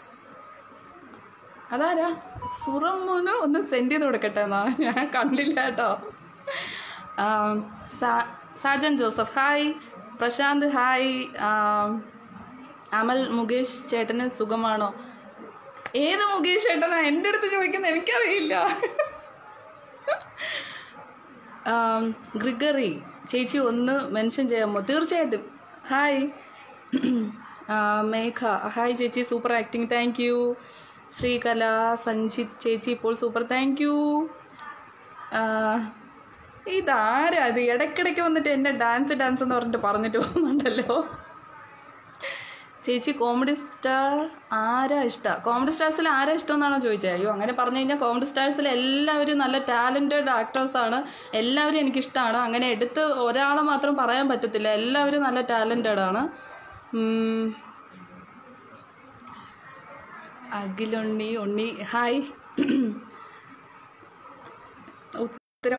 S1: അതാരാ സുറമ്മൂന് ഒന്ന് സെൻഡ് ചെയ്ത് കൊടുക്കട്ടെ എന്നാ ഞാൻ കണ്ടില്ല കേട്ടോ ആം, സാ- Sajan Joseph hi Prashanth hi ആം, അമൽ മുകേഷ് ചേട്ടന് സുഖമാണോ ഏത് മുകേഷ് ചേട്ടനാ എൻ്റെ അടുത്ത് ചോദിക്കുന്നത് എനിക്കറിയില്ല ആം, ഗ്രിഗറി ചേച്ചി ഒന്ന് മെൻഷൻ ചെയ്യാമോ തീർച്ചയായിട്ടും ഹായ് ആ, മേഘ ഹായ് ചേച്ചി super acting thank you Sreekala Sanjith ചേച്ചി ഇപ്പോൾ സൂപ്പർ താങ്ക് യു ഇതാരാ ഇത് ഇടയ്ക്കിടയ്ക്ക് വന്നിട്ട് എന്നെ ഡാൻസ് ഡാൻസ് എന്ന് പറഞ്ഞിട്ട് പറഞ്ഞിട്ട് പോകുന്നുണ്ടല്ലോ ചേച്ചി കോമഡി സ്റ്റാർ ആരാ ഇഷ്ടം കോമഡി സ്റ്റാർസിൽ ആരാ ഇഷ്ടം എന്നാണോ ചോദിച്ചത് അയ്യോ അങ്ങനെ പറഞ്ഞു കഴിഞ്ഞാൽ കോമഡി സ്റ്റാർസിൽ എല്ലാവരും നല്ല ടാലൻറ്റഡ് ആക്ടേഴ്സാണ് എല്ലാവരും എനിക്കിഷ്ടമാണ് അങ്ങനെ എടുത്ത് ഒരാളെ മാത്രം പറയാൻ പറ്റത്തില്ല എല്ലാവരും നല്ല ടാലൻറ്റഡ് ആണ് ഉം. അഖിലുണ്ണി ഉണ്ണി ഹായ് ഉത്തരം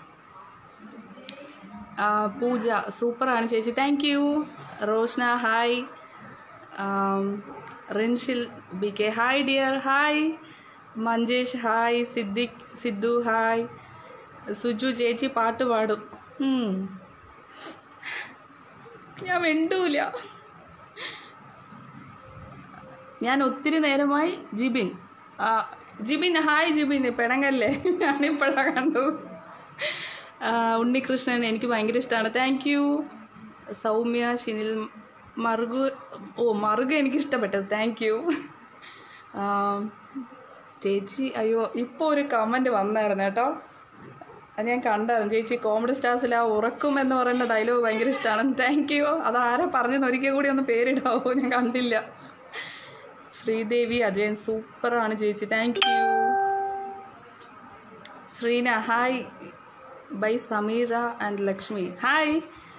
S1: ആ, പൂജ സൂപ്പറാണ് ചേച്ചി താങ്ക് യു റോഷ്ന ഹായ് ആം, Rinshil B K hi dear hi Manjesh hi Siddique Sidhu hi Suju ചേച്ചി പാട്ട് പാടും ഉം. ഞാൻ മിണ്ടൂല ഞാൻ ഒത്തിരി നേരമായി ജിബിൻ ആ, ജിബിൻ ഹായ് ജിബിൻ പിണങ്ങല്ലേ ഞാനിപ്പോഴാണ് കണ്ടത് ആ, ഉണ്ണികൃഷ്ണൻ എനിക്ക് ഭയങ്കര ഇഷ്ടമാണ് താങ്ക് യു സൗമ്യ ഷിനിൽ മറുകു ഓ മറുക എനിക്ക് ഇഷ്ടപ്പെട്ടത് താങ്ക് യു ചേച്ചി അയ്യോ ഇപ്പോൾ ഒരു കമൻറ്റ് വന്നായിരുന്നു കേട്ടോ അത് ഞാൻ കണ്ടായിരുന്നു ചേച്ചി കോമഡി സ്റ്റാർസിൽ ആ ഉറക്കും എന്ന് പറയുന്ന ഡയലോഗ് ഭയങ്കര ഇഷ്ടമാണ് താങ്ക് യു അത് ആരാ പറഞ്ഞെന്ന് ഒരിക്കൽ കൂടി ഒന്ന് പേരിടാവോ ഞാൻ കണ്ടില്ല ശ്രീദേവി അജയൻ സൂപ്പറാണ് ചേച്ചി thank you Sreena hi bye Sameera and Lakshmi hi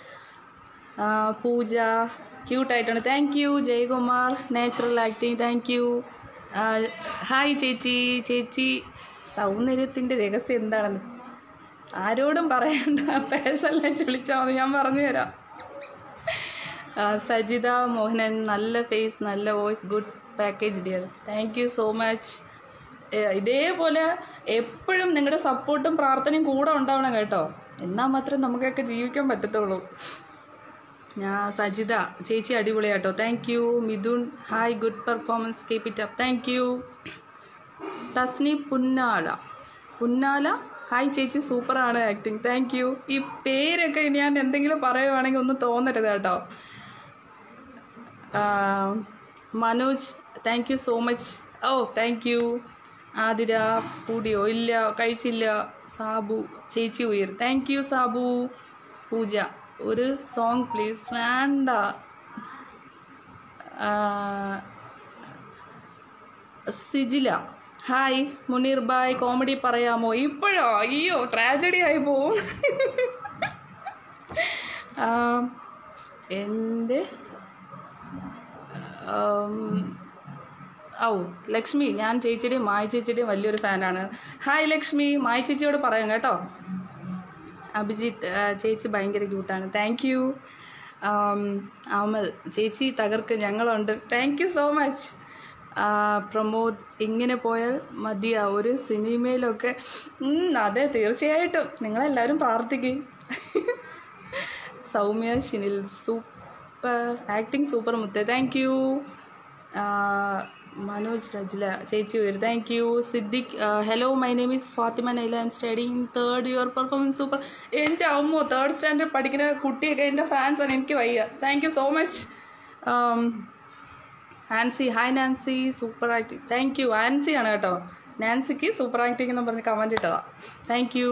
S1: Pooja ക്യൂട്ടായിട്ടാണ് thank you Jayakumar natural acting thank you hi ചേച്ചി ചേച്ചി സൗന്ദര്യത്തിൻ്റെ രഹസ്യം എന്താണെന്ന് ആരോടും പറയണ്ട പേഴ്സണലായിട്ട് വിളിച്ചാൽ മതി ഞാൻ പറഞ്ഞു തരാം ആ, സജിത മോഹനൻ നല്ല ഫേസ് നല്ല voice good package dear thank you so much ഇതേപോലെ എപ്പോഴും നിങ്ങളുടെ സപ്പോർട്ടും പ്രാർത്ഥനയും കൂടെ ഉണ്ടാവണം കേട്ടോ എന്നാൽ മാത്രമേ നമുക്കൊക്കെ ജീവിക്കാൻ പറ്റത്തുള്ളൂ ഞാൻ സജിത ചേച്ചി അടിപൊളിയാട്ടോ thank you Midhun hi good performance keep it up thank you Thasni പുന്നാല പുന്നാല ഹായ് ചേച്ചി സൂപ്പറാണ് ആക്ടിങ് താങ്ക് യു ഈ പേരൊക്കെ ഞാൻ എന്തെങ്കിലും പറയുവാണെങ്കിൽ ഒന്ന് തോന്നരുത് കേട്ടോ ആ, Manoj thank you so much oh thank you Athira ഫുഡിയോ ഇല്ല കഴിച്ചില്ല സാബു ചേച്ചി ഉയർ താങ്ക് യു സാബു പൂജ ഒരു സോങ് പ്ലീസ് വേണ്ട ആ, സിജില ഹായ് മുനീർ ബായ് കോമഡി പറയാമോ ഇപ്പോഴോ അയ്യോ ട്രാജഡി ആയി പോവും ആ, എൻ്റെ ആം, ഔ ലക്ഷ്മി ഞാൻ ചേച്ചിയുടെയും മായ ചേച്ചിയുടെയും വലിയൊരു ഫാനാണ് ഹായ് ലക്ഷ്മി മായ ചേച്ചിയോട് പറയാം കേട്ടോ അഭിജിത്ത് ആ, ചേച്ചി ഭയങ്കര ക്യൂട്ടാണ് താങ്ക് യു അമൽ ചേച്ചി തകർക്ക് ഞങ്ങളുണ്ട് താങ്ക് യു സോ മച്ച് ആ, പ്രമോദ് ഇങ്ങനെ പോയാൽ മതിയാ ഒരു സിനിമയിലൊക്കെ ഉം, അതെ തീർച്ചയായിട്ടും നിങ്ങളെല്ലാവരും പ്രാർത്ഥിക്കും Soumya Shinil super acting super മുത്തേ താങ്ക് യു മനോജ് റജ്ല ചേച്ചി വരും thank you Siddique hello my name is Fathima Naila I'm studying third your performance super എൻ്റെ അമ്മോ തേർഡ് സ്റ്റാൻഡേർഡ് പഠിക്കുന്ന കുട്ടിയൊക്കെ എൻ്റെ ഫാൻസാണ് എനിക്ക് വയ്യ thank you so much Ancy hi Nancy super acting thank you Ancy ആണ് കേട്ടോ നാൻസിക്ക് സൂപ്പർ ആക്ടിങ് എന്ന് പറഞ്ഞ് കമൻറ്റ് ഇട്ടതാ താങ്ക് യു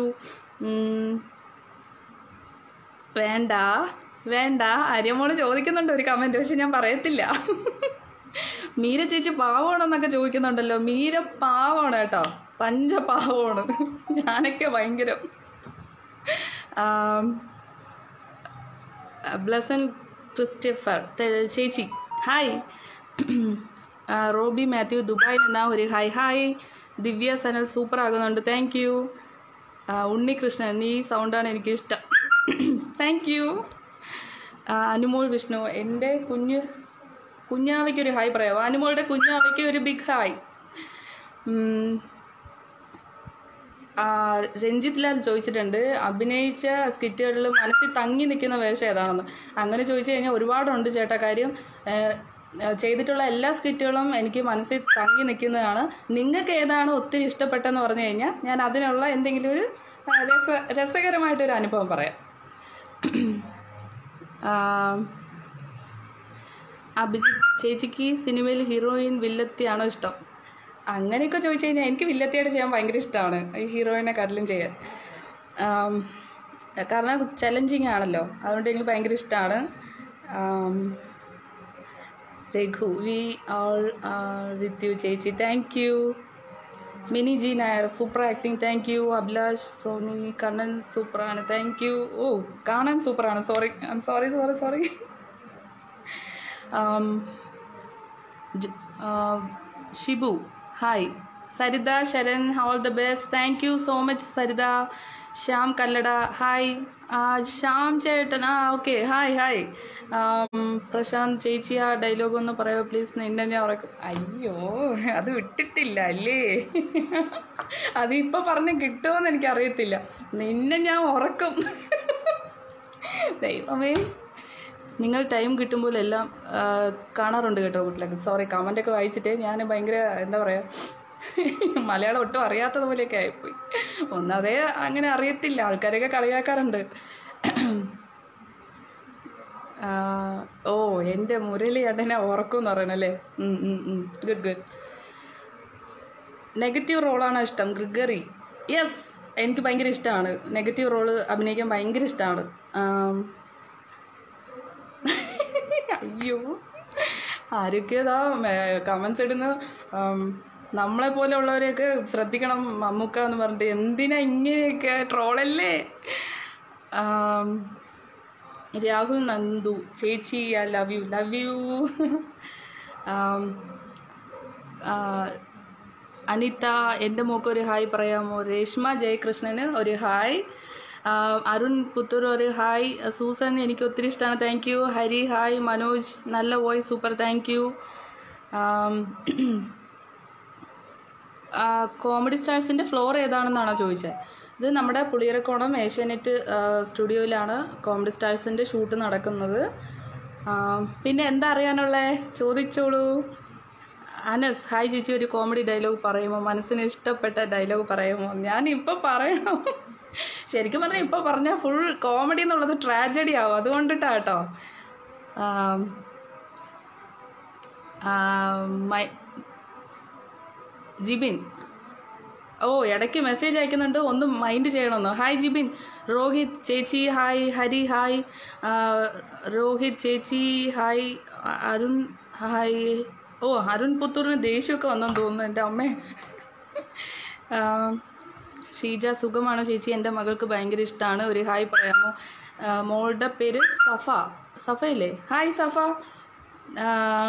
S1: വേണ്ട വേണ്ട അരിയമോള് ചോദിക്കുന്നുണ്ട് ഒരു കമൻറ്റ് പക്ഷെ ഞാൻ പറയത്തില്ല മീര ചേച്ചി പാവമാണെന്നൊക്കെ ചോദിക്കുന്നുണ്ടല്ലോ മീര പാവമാണ് കേട്ടോ പഞ്ച പാവമാണ് ഞാനൊക്കെ ഭയങ്കരം ആം, ബ്ലസൻ ക്രിസ്റ്റഫർ ത- ചേച്ചി ഹായ് ആ, റോബി മാത്യു ദുബായിൽ നിന്നാ ഒരു hi hi Divya Sanal super ആകുന്നുണ്ട് താങ്ക് യു ഉണ്ണികൃഷ്ണൻ ഈ സൗണ്ടാണ് എനിക്കിഷ്ടം താങ്ക് യു അനുമോൾ വിഷ്ണു എൻ്റെ കുഞ്ഞ് കുഞ്ഞാവയ്ക്ക് ഒരു ഹായ് പറയാമോ അനുമോളുടെ കുഞ്ഞാവയ്ക്ക് ഒരു ബിഗ് ഹായ് ഉം. ആ, രഞ്ജിത്ത് ലാൽ ചോദിച്ചിട്ടുണ്ട് അഭിനയിച്ച സ്കിറ്റുകളിൽ മനസ്സിൽ തങ്ങി നിൽക്കുന്ന വേഷം ഏതാണെന്ന് അങ്ങനെ ചോദിച്ചു കഴിഞ്ഞാൽ ഒരുപാടുണ്ട് ചേട്ടാ കാര്യം ഏഹ്, ഏഹ്, ചെയ്തിട്ടുള്ള എല്ലാ സ്കിറ്റുകളും എനിക്ക് മനസ്സിൽ തങ്ങി നിൽക്കുന്നതാണ് നിങ്ങൾക്ക് ഏതാണ് ഒത്തിരി ഇഷ്ടപ്പെട്ടെന്ന് പറഞ്ഞു കഴിഞ്ഞാൽ ഞാൻ അതിനുള്ള എന്തെങ്കിലും ഒരു ആ, രസ രസകരമായിട്ടൊരു അനുഭവം പറയാം ആ, അഭിജിത്ത് ചേച്ചിക്ക് സിനിമയിൽ ഹീറോയിൻ വില്ലത്തിയാണോ ഇഷ്ടം അങ്ങനെയൊക്കെ ചോദിച്ചു കഴിഞ്ഞാൽ എനിക്ക് വില്ലത്തിയായിട്ട് ചെയ്യാൻ ഭയങ്കര ഇഷ്ടമാണ് ഈ ഹീറോയിനെ കടലും ചെയ്യാൻ ആം, കാരണം ചലഞ്ചിങ് ആണല്ലോ അതുകൊണ്ട് എനിക്ക് ഭയങ്കര ഇഷ്ടമാണ് Raghu we all with you ചേച്ചി thank you Mini G Nair super acting thank you Abhilash Soni Kannan സൂപ്പറാണ് താങ്ക് യു ഓ കാണാൻ സൂപ്പറാണ് sorry I'm sorry sorry sorry Shibu hi Saritha Sharan all the best thank you so much Saritha Shyam Kallada hi Shyam ചേട്ടൻ ആ ഓക്കെ ഹായ് ഹായ് പ്രശാന്ത് ചേച്ചി ആ dialogue ഒന്ന് പറയാമോ പ്ലീസ് നിന്നെ ഞാൻ ഉറക്കും അയ്യോ അത് വിട്ടിട്ടില്ല അല്ലേ അതിപ്പോൾ പറഞ്ഞ് കിട്ടുമോയെന്ന് എനിക്കറിയത്തില്ല നിന്നെ ഞാൻ ഉറക്കും ദൈവമേ നിങ്ങൾ ടൈം കിട്ടുമ്പോൾ എല്ലാം ആ, കാണാറുണ്ട് കേട്ടോ വീട്ടിലൊക്കെ സോറി കമൻ്റൊക്കെ വായിച്ചിട്ട് ഞാൻ ഭയങ്കര എന്താ പറയുക മലയാളം ഒട്ടും അറിയാത്തതുപോലെയൊക്കെ ആയിപ്പോയി ഒന്നതേ അങ്ങനെ അറിയത്തില്ല ആൾക്കാരൊക്കെ കളിയാക്കാറുണ്ട് ആ, ഓ എൻ്റെ മുരളി അണ്ണനെ ഉറക്കും എന്ന് പറയണല്ലേ ഗുഡ് ഗുഡ് നെഗറ്റീവ് റോളാണ് ഇഷ്ടം ഗ്രിഗറി യെസ് എനിക്ക് ഭയങ്കര ഇഷ്ടമാണ് നെഗറ്റീവ് റോള് അഭിനയിക്കാൻ ഭയങ്കര ഇഷ്ടമാണ് അയ്യോ ആരൊക്കെയതാ കമൻസ് ഇടുന്നു ആം, നമ്മളെ പോലെ ഉള്ളവരെയൊക്കെ ശ്രദ്ധിക്കണം മമ്മൂക്ക എന്ന് പറഞ്ഞിട്ട് എന്തിനാ ഇങ്ങനെയൊക്കെ ട്രോളല്ലേ ആം, രാഹുൽ നന്ദു ചേച്ചി I love you love you Anitha എൻ്റെ മോക്ക് ഒരു ഹായ് പറയാമോ രേഷ്മ ജയകൃഷ്ണന് ഒരു ഹായ് ആ, അരുൺ പുത്തൂർ ഒരു ഹായ് സൂസൻ എനിക്ക് ഒത്തിരി ഇഷ്ടമാണ് thank you Hari hi Manoj നല്ല voice super thank you comedy സ്റ്റാർസിൻ്റെ ഫ്ലോർ ഏതാണെന്നാണോ ചോദിച്ചത് ഇത് നമ്മുടെ പുളിയറക്കോണം ഏഷ്യാനെറ്റ് ആ, സ്റ്റുഡിയോയിലാണ് കോമഡി സ്റ്റാർസിൻ്റെ ഷൂട്ട് നടക്കുന്നത് ആ, പിന്നെ എന്താ അറിയാനുള്ളേ ചോദിച്ചോളൂ അനസ് ഹായ് ചേച്ചി ഒരു കോമഡി ഡയലോഗ് പറയുമോ മനസ്സിന് ഇഷ്ടപ്പെട്ട ഡയലോഗ് പറയുമോ ഞാൻ ഇപ്പോൾ പറയണം ശരിക്കും പറഞ്ഞാൽ ഇപ്പോൾ പറഞ്ഞാൽ ഫുൾ കോമഡി എന്നുള്ളത് ട്രാജഡി ആവും അതുകൊണ്ടിട്ടാ കേട്ടോ ആം, ആം, മൈ- ജിബിൻ ഓ ഇടയ്ക്ക് മെസ്സേജ് അയക്കുന്നുണ്ട് ഒന്ന് മൈൻഡ് ചെയ്യണമെന്നോ ഹായ് ജിബിൻ രോഹിത് ചേച്ചി ഹായ് ഹരി ഹായ് ആ, രോഹിത് ചേച്ചി ഹായ് അ- അരുൺ ഹായ് ഓ അരുൺ പുത്തൂറിന് ദേഷ്യമൊക്കെ വന്നെന്ന് തോന്നുന്നു എൻ്റെ അമ്മേ ആ, ഷീജ സുഖമാണോ ചേച്ചി എൻ്റെ മകൾക്ക് ഭയങ്കര ഇഷ്ടമാണ് ഒരു ഹായ് പറയാമോ ആ, മോളുടെ പേര് സഫ സഫയല്ലേ ഹായ് സഫ ആ,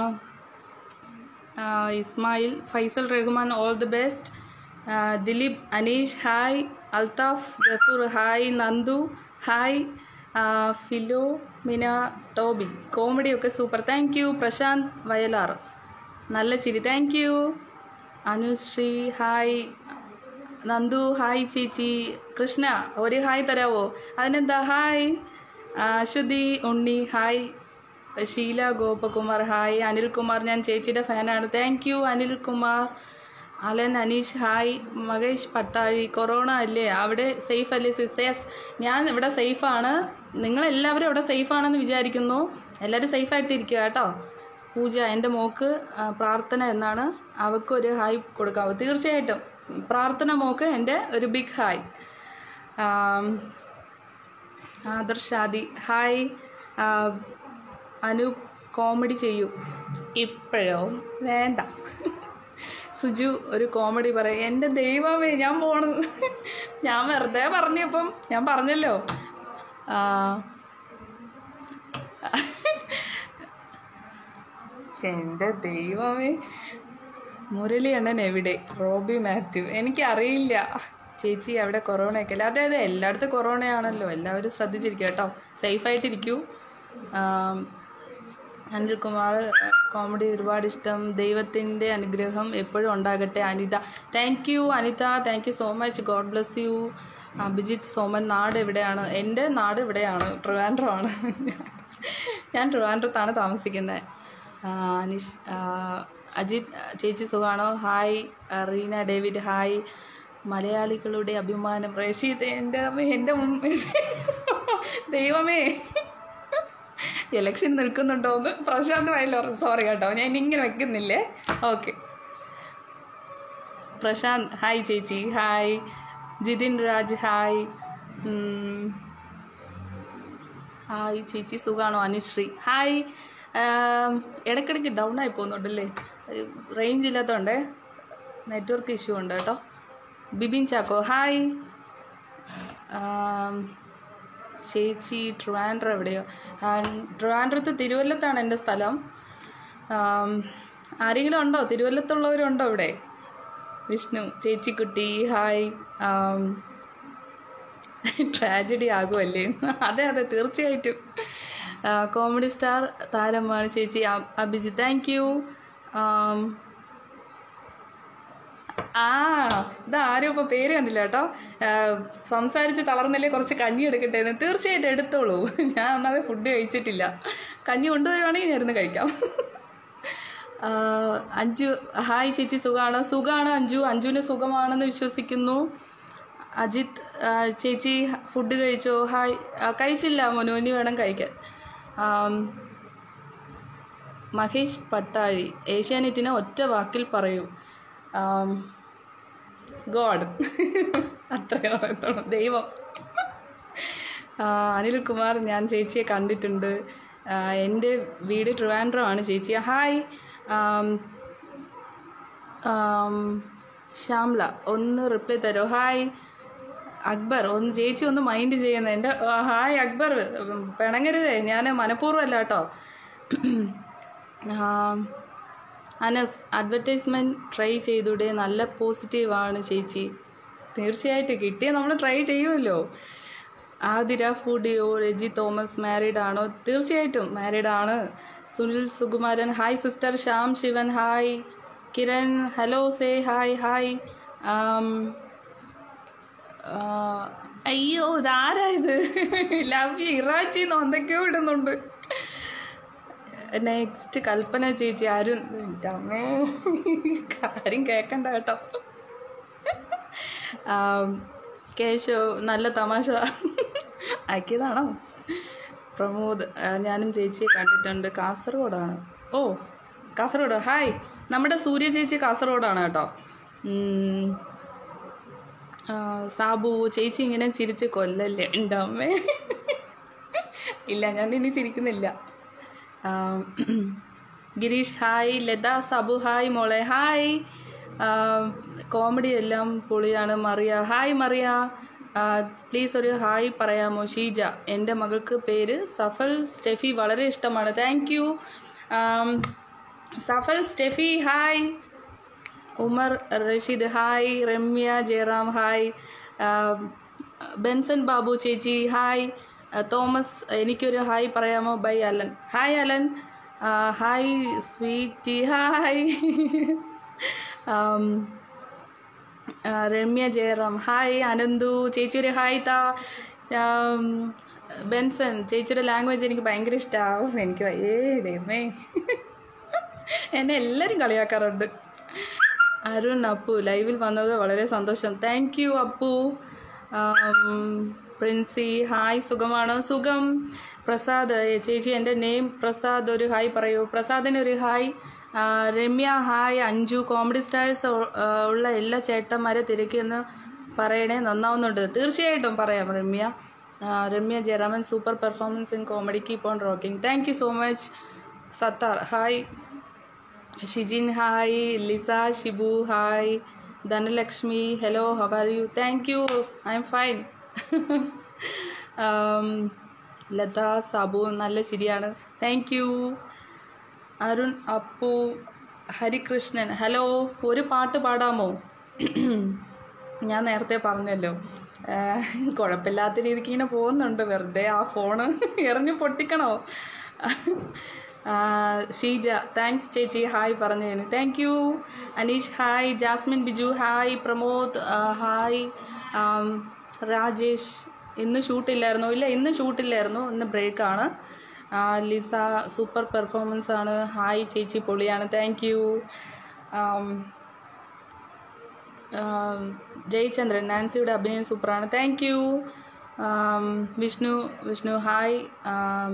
S1: uh, Ismail, Faisal Rehman, all the best. Uh, Dilip, Anish, hi. Altaf, Gafur, hi. Nandu, hi. Uh, Philomina Toby comedy ഒക്കെ super thank you Prashanth Vayalar നല്ല ചിരി thank you Anusree hi Nandu hi ചേച്ചി കൃഷ്ണ ഒരു ഹായ് തരാവോ അതിനെന്താ hi Aswathy Unni hi Sheela Gopakumar hi Anilkumar ഞാൻ ചേച്ചിയുടെ ഫാനാണ് thank you Anilkumar Allen Aneesh hi Makesh Pattazhi corona അല്ലേ അവിടെ സേഫ് അല്ലേ സിസ് യെസ് ഞാൻ ഇവിടെ സേഫാണ് നിങ്ങളെല്ലാവരും ഇവിടെ സേഫാണെന്ന് വിചാരിക്കുന്നു എല്ലാവരും സേഫായിട്ട് ഇരിക്കുക കേട്ടോ പൂജ എൻ്റെ മോക്ക് ആ, പ്രാർത്ഥന എന്നാണ് അവൾക്കൊരു ഹായ് കൊടുക്കാവൂ തീർച്ചയായിട്ടും പ്രാർത്ഥന മോക്ക് എൻ്റെ ഒരു ബിഗ് ഹായ് ആം, ആദർശാദി ഹായ് ആ, അനൂപ് കോമഡി ചെയ്യൂ ഇപ്പോഴോ വേണ്ട സുജു ഒരു കോമഡി പറയും എൻ്റെ ദൈവമേ ഞാൻ പോണു ഞാൻ വെറുതെ പറഞ്ഞപ്പം ഞാൻ പറഞ്ഞല്ലോ ആ, എൻ്റെ ദൈവമേ മുരളി അണ്ണൻ എവിടെ റോബി മാത്യു എനിക്കറിയില്ല ചേച്ചി അവിടെ കൊറോണയൊക്കെ അല്ലേ അതെ അതെ എല്ലായിടത്തും കൊറോണയാണല്ലോ എല്ലാവരും ശ്രദ്ധിച്ചിരിക്കുക കേട്ടോ സേഫായിട്ടിരിക്കൂ ആം, അനിൽകുമാർ കോമഡി ഒരുപാട് ഇഷ്ടം ദൈവത്തിൻ്റെ അനുഗ്രഹം എപ്പോഴും ഉണ്ടാകട്ടെ Anitha thank you Anitha thank you so much God bless you Abhijith Soman നാട് എവിടെയാണ് എൻ്റെ നാട് ഇവിടെയാണ് ട്രിവാൻഡ്രമാണ് ഞാൻ ട്രിവാൻഡ്രത്താണ് താമസിക്കുന്നത് ആ, അനീഷ് ആ, അജിത് ചേച്ചി സുഖാണോ ഹായ് ആ, റീന ഡേവിഡ് ഹായ് മലയാളികളുടെ അഭിമാനം റഷീദ് എൻ്റെ അമ്മ എൻ്റെ മുമ്പ് ദൈവമേ ഇലക്ഷൻ നിൽക്കുന്നുണ്ടോ എന്ന് പ്രശാന്ത് വയലോ സോറി കേട്ടോ ഞാൻ ഇനി ഇങ്ങനെ വെക്കുന്നില്ലേ ഓക്കെ പ്രശാന്ത് ഹായ് ചേച്ചി ഹായ് ജിതിൻ രാജ് ഹായ് ഉം. ഹായ് ചേച്ചി സുഖാണോ അനുശ്രീ ഹായ് ആം, ഇടയ്ക്കിടയ്ക്ക് ഡൗൺ ആയി പോകുന്നുണ്ടല്ലേ റേഞ്ച് ഇല്ലാത്തതുകൊണ്ടേ നെറ്റ്വർക്ക് ഇഷ്യൂ ഉണ്ട് കേട്ടോ ബിബിൻ ചാക്കോ ഹായ് ആം, ചേച്ചി ട്രിവാൻഡ്രം എവിടെയോ ആ, ട്രിവാൻഡ്രത്ത് തിരുവല്ലത്താണ് എൻ്റെ സ്ഥലം ആം, ആരെങ്കിലും ഉണ്ടോ തിരുവല്ലത്തുള്ളവരുണ്ടോ ഇവിടെ വിഷ്ണു ചേച്ചിക്കുട്ടി ഹായ് ആം, ട്രാജഡി ആകുമല്ലേ അതെ അതെ തീർച്ചയായിട്ടും ആ, കോമഡി സ്റ്റാർ താരമാണ് ചേച്ചി അ- അഭിജിത്ത് താങ്ക് യു ആം, ആ ഇതാരും ഇപ്പോൾ പേര് കണ്ടില്ല കേട്ടോ ആ, സംസാരിച്ച് തളർന്നില്ലേ കുറച്ച് കഞ്ഞി എടുക്കട്ടെ എന്ന് തീർച്ചയായിട്ടും എടുത്തോളൂ ഞാൻ ഒന്നാമത് ഫുഡ് കഴിച്ചിട്ടില്ല കഞ്ഞി കൊണ്ടുവരുവാണെങ്കിൽ ഞാൻ ഇരുന്ന് കഴിക്കാം ആ, അഞ്ജു ഹായ് ചേച്ചി സുഖമാണോ സുഖമാണ് അഞ്ജു അഞ്ജുവിന് സുഖമാണെന്ന് വിശ്വസിക്കുന്നു അജിത് ആ, ചേച്ചി ഫുഡ് കഴിച്ചോ ഹായ് ആ, കഴിച്ചില്ല മോനു ഇനി വേണം കഴിക്കാൻ ആം, മഹേഷ് പട്ടാഴി ഏഷ്യാനെറ്റിനെ ഒറ്റ വാക്കിൽ പറയൂ ആം, ഗോഡ് അത്രയോ എത്തണം ദൈവം ആ, അനിൽകുമാർ ഞാൻ ചേച്ചിയെ കണ്ടിട്ടുണ്ട് ആ, എൻ്റെ വീട് ട്രിവാൻഡ്രം ആണ് ചേച്ചി ഹായ് ആം, ആം, ശ്യാംല ഒന്ന് റിപ്ലൈ തരോ ഹായ് അക്ബർ ഒന്ന് ചേച്ചി ഒന്ന് മൈൻഡ് ചെയ്യുന്നത് എൻ്റെ ആ, ഹായ് അക്ബർ ഉം, പിണങ്ങരുതേ ഞാൻ മനഃപൂർവ്വം അല്ല കേട്ടോ ആം, അനസ് അഡ്വർടൈസ്മെൻറ്റ് ട്രൈ ചെയ്തൂടെ നല്ല പോസിറ്റീവാണ് ചേച്ചി തീർച്ചയായിട്ടും കിട്ടിയാൽ നമ്മൾ ട്രൈ ചെയ്യുമല്ലോ ആതിര ഫുഡിയോ രജി തോമസ് മാരീഡ് ആണോ തീർച്ചയായിട്ടും മാരീഡ് ആണ് Sunil Sukumaran hi sister Shyam Shivan hi Kiran hello say hi hi ആം, ആ, അയ്യോ ഇതാരാ ഇത് ലവ് യു ഇറാച്ചിന്നോ എന്തൊക്കെയോ ഇടുന്നുണ്ട് നെക്സ്റ്റ് കൽപ്പന ചേച്ചി ആരും എൻ്റെ അമ്മേ കാര്യം കേൾക്കണ്ട കേട്ടോ ആം, കേശവ് നല്ല തമാശ ആക്കിയതാണോ പ്രമോദ് ആ, ഞാനും ചേച്ചിയെ കണ്ടിട്ടുണ്ട് കാസർഗോഡാണ് ഓ കാസർഗോഡ് ഹായ് നമ്മുടെ സൂര്യ ചേച്ചി കാസർഗോഡാണ് കേട്ടോ ഉം, ആ, സാബു ചേച്ചി ഇങ്ങനെ ചിരിച്ച് കൊല്ലല്ലേ എൻ്റെ അമ്മേ ഇല്ല ഞാൻ ഇനി ചിരിക്കുന്നില്ല ആം, ഗിരീഷ് ഹായ് ലത സബു ഹായ് മോളെ ഹായ് ആം, കോമഡി എല്ലാം പൊളിയാണ് മറിയ ഹായ് മറിയ പ്ലീസ് ഒരു ഹായ് പറയാമോ ഷീജ എൻ്റെ മകൾക്ക് പേര് സഫൽ സ്റ്റെഫി വളരെ ഇഷ്ടമാണ് thank you Safal Steffi hi Umar Rasheed hi Ramya Jayaram hi ആം, ബെൻസൺ ബാബു ചേച്ചി ഹായ് ആ, തോമസ് എനിക്കൊരു ഹായ് പറയാമോ bye Allen hi Allen hi Sweety hi Ramya Jayaram hi Ananthu ചേച്ചിയുടെ ഹായ് താ ആം, ബെൻസൺ ചേച്ചിയുടെ ലാംഗ്വേജ് എനിക്ക് ഭയങ്കര ഇഷ്ടമാവും എനിക്ക് വ- ഏ ദൈവമേ എന്നെ എല്ലാവരും കളിയാക്കാറുണ്ട് അരുൺ അപ്പു ലൈവിൽ വന്നത് വളരെ സന്തോഷം താങ്ക് യു അപ്പു ആം, പ്രിൻസി ഹായ് സുഖമാണോ സുഖം പ്രസാദ് ഏ, ചേച്ചി എൻ്റെ നെയിം പ്രസാദ് ഒരു ഹായ് പറയൂ പ്രസാദിന് ഒരു ഹായ് ആ, Ramya hi Anju comedy stars ഉള്ള എല്ലാ ചേട്ടന്മാരെ തിരക്കിയെന്ന് പറയണേ നന്നാവുന്നുണ്ട് തീർച്ചയായിട്ടും പറയാം രമ്യ ആ, Ramya Jayaraman super performance in comedy keep on rocking thank you so much Sathar hi Shijin hi Lisa Shibu hi Dhanalakshmi hello how are you thank you I'm fine Latha Sabu നല്ല ശരിയാണ് thank you Arun Appu Harikrishnan hello ഒരു പാട്ട് പാടാമോ ഞാൻ നേരത്തെ പറഞ്ഞല്ലോ ആഹ് കുഴപ്പമില്ലാത്ത രീതിക്ക് ഇങ്ങനെ പോകുന്നുണ്ട് വെറുതെ ആ ഫോണ് എറിഞ്ഞ് പൊട്ടിക്കണോ ആഹ് ഷീജ താങ്ക്സ് ചേച്ചി ഹായ് പറഞ്ഞതിന് thank you Aneesh hi Jasmine Biju hi Pramod ആഹ് ഹായ് ആം, രാജേഷ് ഇന്ന് ഷൂട്ടില്ലായിരുന്നു ഇല്ല ഇന്ന് ഷൂട്ടില്ലായിരുന്നു ഇന്ന് ബ്രേക്കാണ് ലിസ സൂപ്പർ പെർഫോമൻസ് ആണ് ഹായ് ചേച്ചി പൊളിയാണ് താങ്ക് യു ജയചന്ദ്രൻ നാൻസിയുടെ അഭിനയം സൂപ്പറാണ് thank you Vishnu Vishnu hi ആം,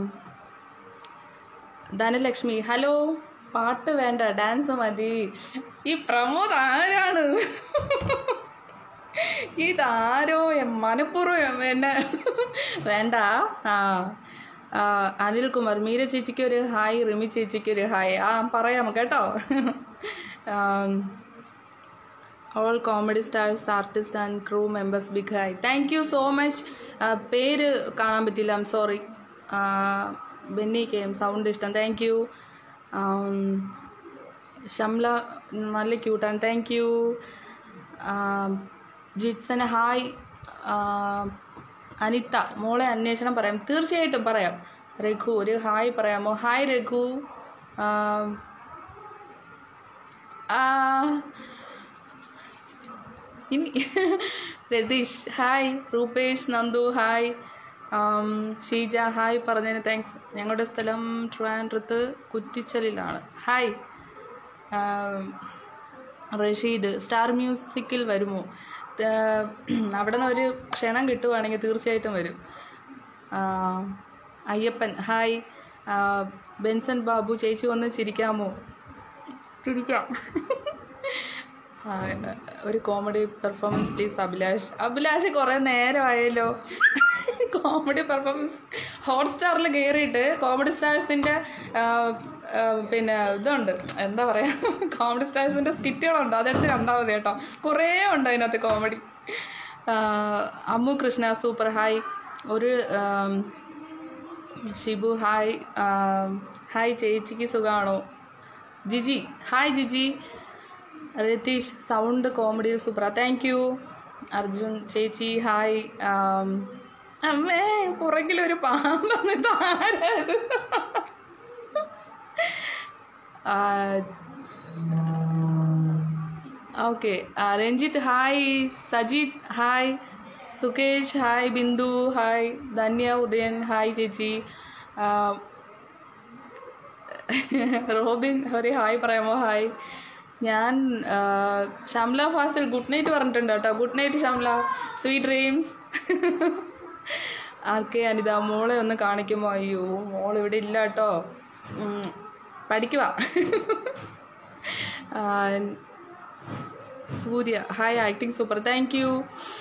S1: ധനലക്ഷ്മി ഹലോ പാട്ട് വേണ്ട ഡാൻസ് മതി ഈ പ്രമോദ് ആരാണ് ഇതാരോ എ- മനഃപൂർവ്വം എന്നെ വേണ്ട ആ ആ, അനിൽകുമാർ മീര ചേച്ചിക്ക് ഒരു ഹായ് റിമി ചേച്ചിക്ക് ഒരു ഹായ് ആ പറയാം കേട്ടോ all comedy stars artist and crew members big hi thank you so much പേര് കാണാൻ പറ്റില്ല I'm sorry Benny K M sound ഇഷ്ടം താങ്ക് യു ഷംല നല്ല ക്യൂട്ടാണ് താങ്ക് യു ജിത്സന് ഹായ് അനിത മോളെ അന്വേഷണം പറയാം തീർച്ചയായിട്ടും പറയാം രഘു ഒരു ഹായ് പറയാമോ ഹായ് രഘു ആം, ആ ഇനി രതീഷ് ഹായ് റൂപേഷ് നന്ദു ഹായ് ആം, ഷീജ ഹായ് പറഞ്ഞതിന് താങ്ക്സ് ഞങ്ങളുടെ സ്ഥലം ട്രിവാൻഡ്രത്ത് കുറ്റിച്ചലിലാണ് ഹായ് ആം, റഷീദ് സ്റ്റാർ മ്യൂസിക്കിൽ വരുമോ ത- അവിടെ നിന്ന് ഒരു ക്ഷണം കിട്ടുവാണെങ്കിൽ തീർച്ചയായിട്ടും വരും ആ, അയ്യപ്പൻ ഹായ് ആ, ബെൻസൺ ബാബു ചേച്ചി ഒന്ന് ചിരിക്കാമോ ചിരിക്കാം ആ, ഒരു comedy performance please Abhilash Abhilash കുറേ നേരമായല്ലോ കോമഡി പെർഫോമൻസ് ഹോട്ട്സ്റ്റാറിൽ കയറിയിട്ട് കോമഡി സ്റ്റാർസിൻ്റെ പിന്നെ ഇതുണ്ട് എന്താ പറയുക കോമഡി സ്റ്റാർസിൻ്റെ സ്കിറ്റുകളുണ്ട് അതെടുത്ത് കണ്ടാൽ മതി കേട്ടോ കുറേ ഉണ്ട് അതിനകത്ത് comedy Ammu Krishna super hi ഒരു ആം, ഷിബു ഹായ് ആം, ഹായ് ചേച്ചിക്ക് സുഖമാണോ Jiji hi Jiji Ratheesh sound comedy സൂപ്പറാ താങ്ക് യു അർജുൻ ചേച്ചി ഹായ് ആം, അമ്മേ പുറകിലൊരു പാമ്പ് വന്നിട്ട് ആരാത് okay Ranjith hi Sajith hi Sukesh hi Bindu hi Dhanya Udayan hi ചേച്ചി ആ, റോബിൻ ഒരു ഹായ് പറയാമോ ഹായ് ഞാൻ ആ, ഷംല ഫാസിൽ ഗുഡ് നൈറ്റ് പറഞ്ഞിട്ടുണ്ട് കേട്ടോ good night Shamla sweet dreams ആർക്കെ അനിത മോളെ ഒന്ന് കാണിക്കുമോ അയ്യോ മോൾ ഇവിടെ ഇല്ല കേട്ടോ ഉം, പഠിക്കുവാ ആ, Surya hi acting super thank you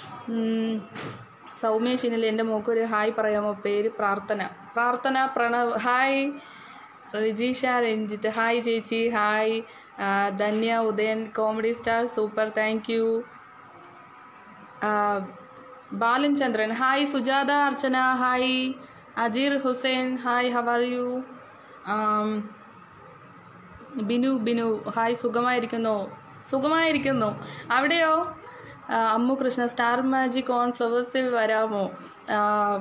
S1: Soumya Shinil എൻ്റെ മോക്കൊരു ഹായ് പറയാമോ പേര് പ്രാർത്ഥന പ്രാർത്ഥന പ്രണവ് ഹായ് റിജീഷ രഞ്ജിത്ത് ഹായ് ചേച്ചി ഹായ് ആ, Dhanya Udayan comedy star super thank you Balan Chandran hi Sujatha Archana hi Ajeer Hussain hi how are you Binu Binu hi സുഖമായിരിക്കുന്നു സുഖമായിരിക്കുന്നു അവിടെയോ ആ, Ammu Krishna star magic on ഫ്ലവേഴ്സിൽ വരാമോ ആ,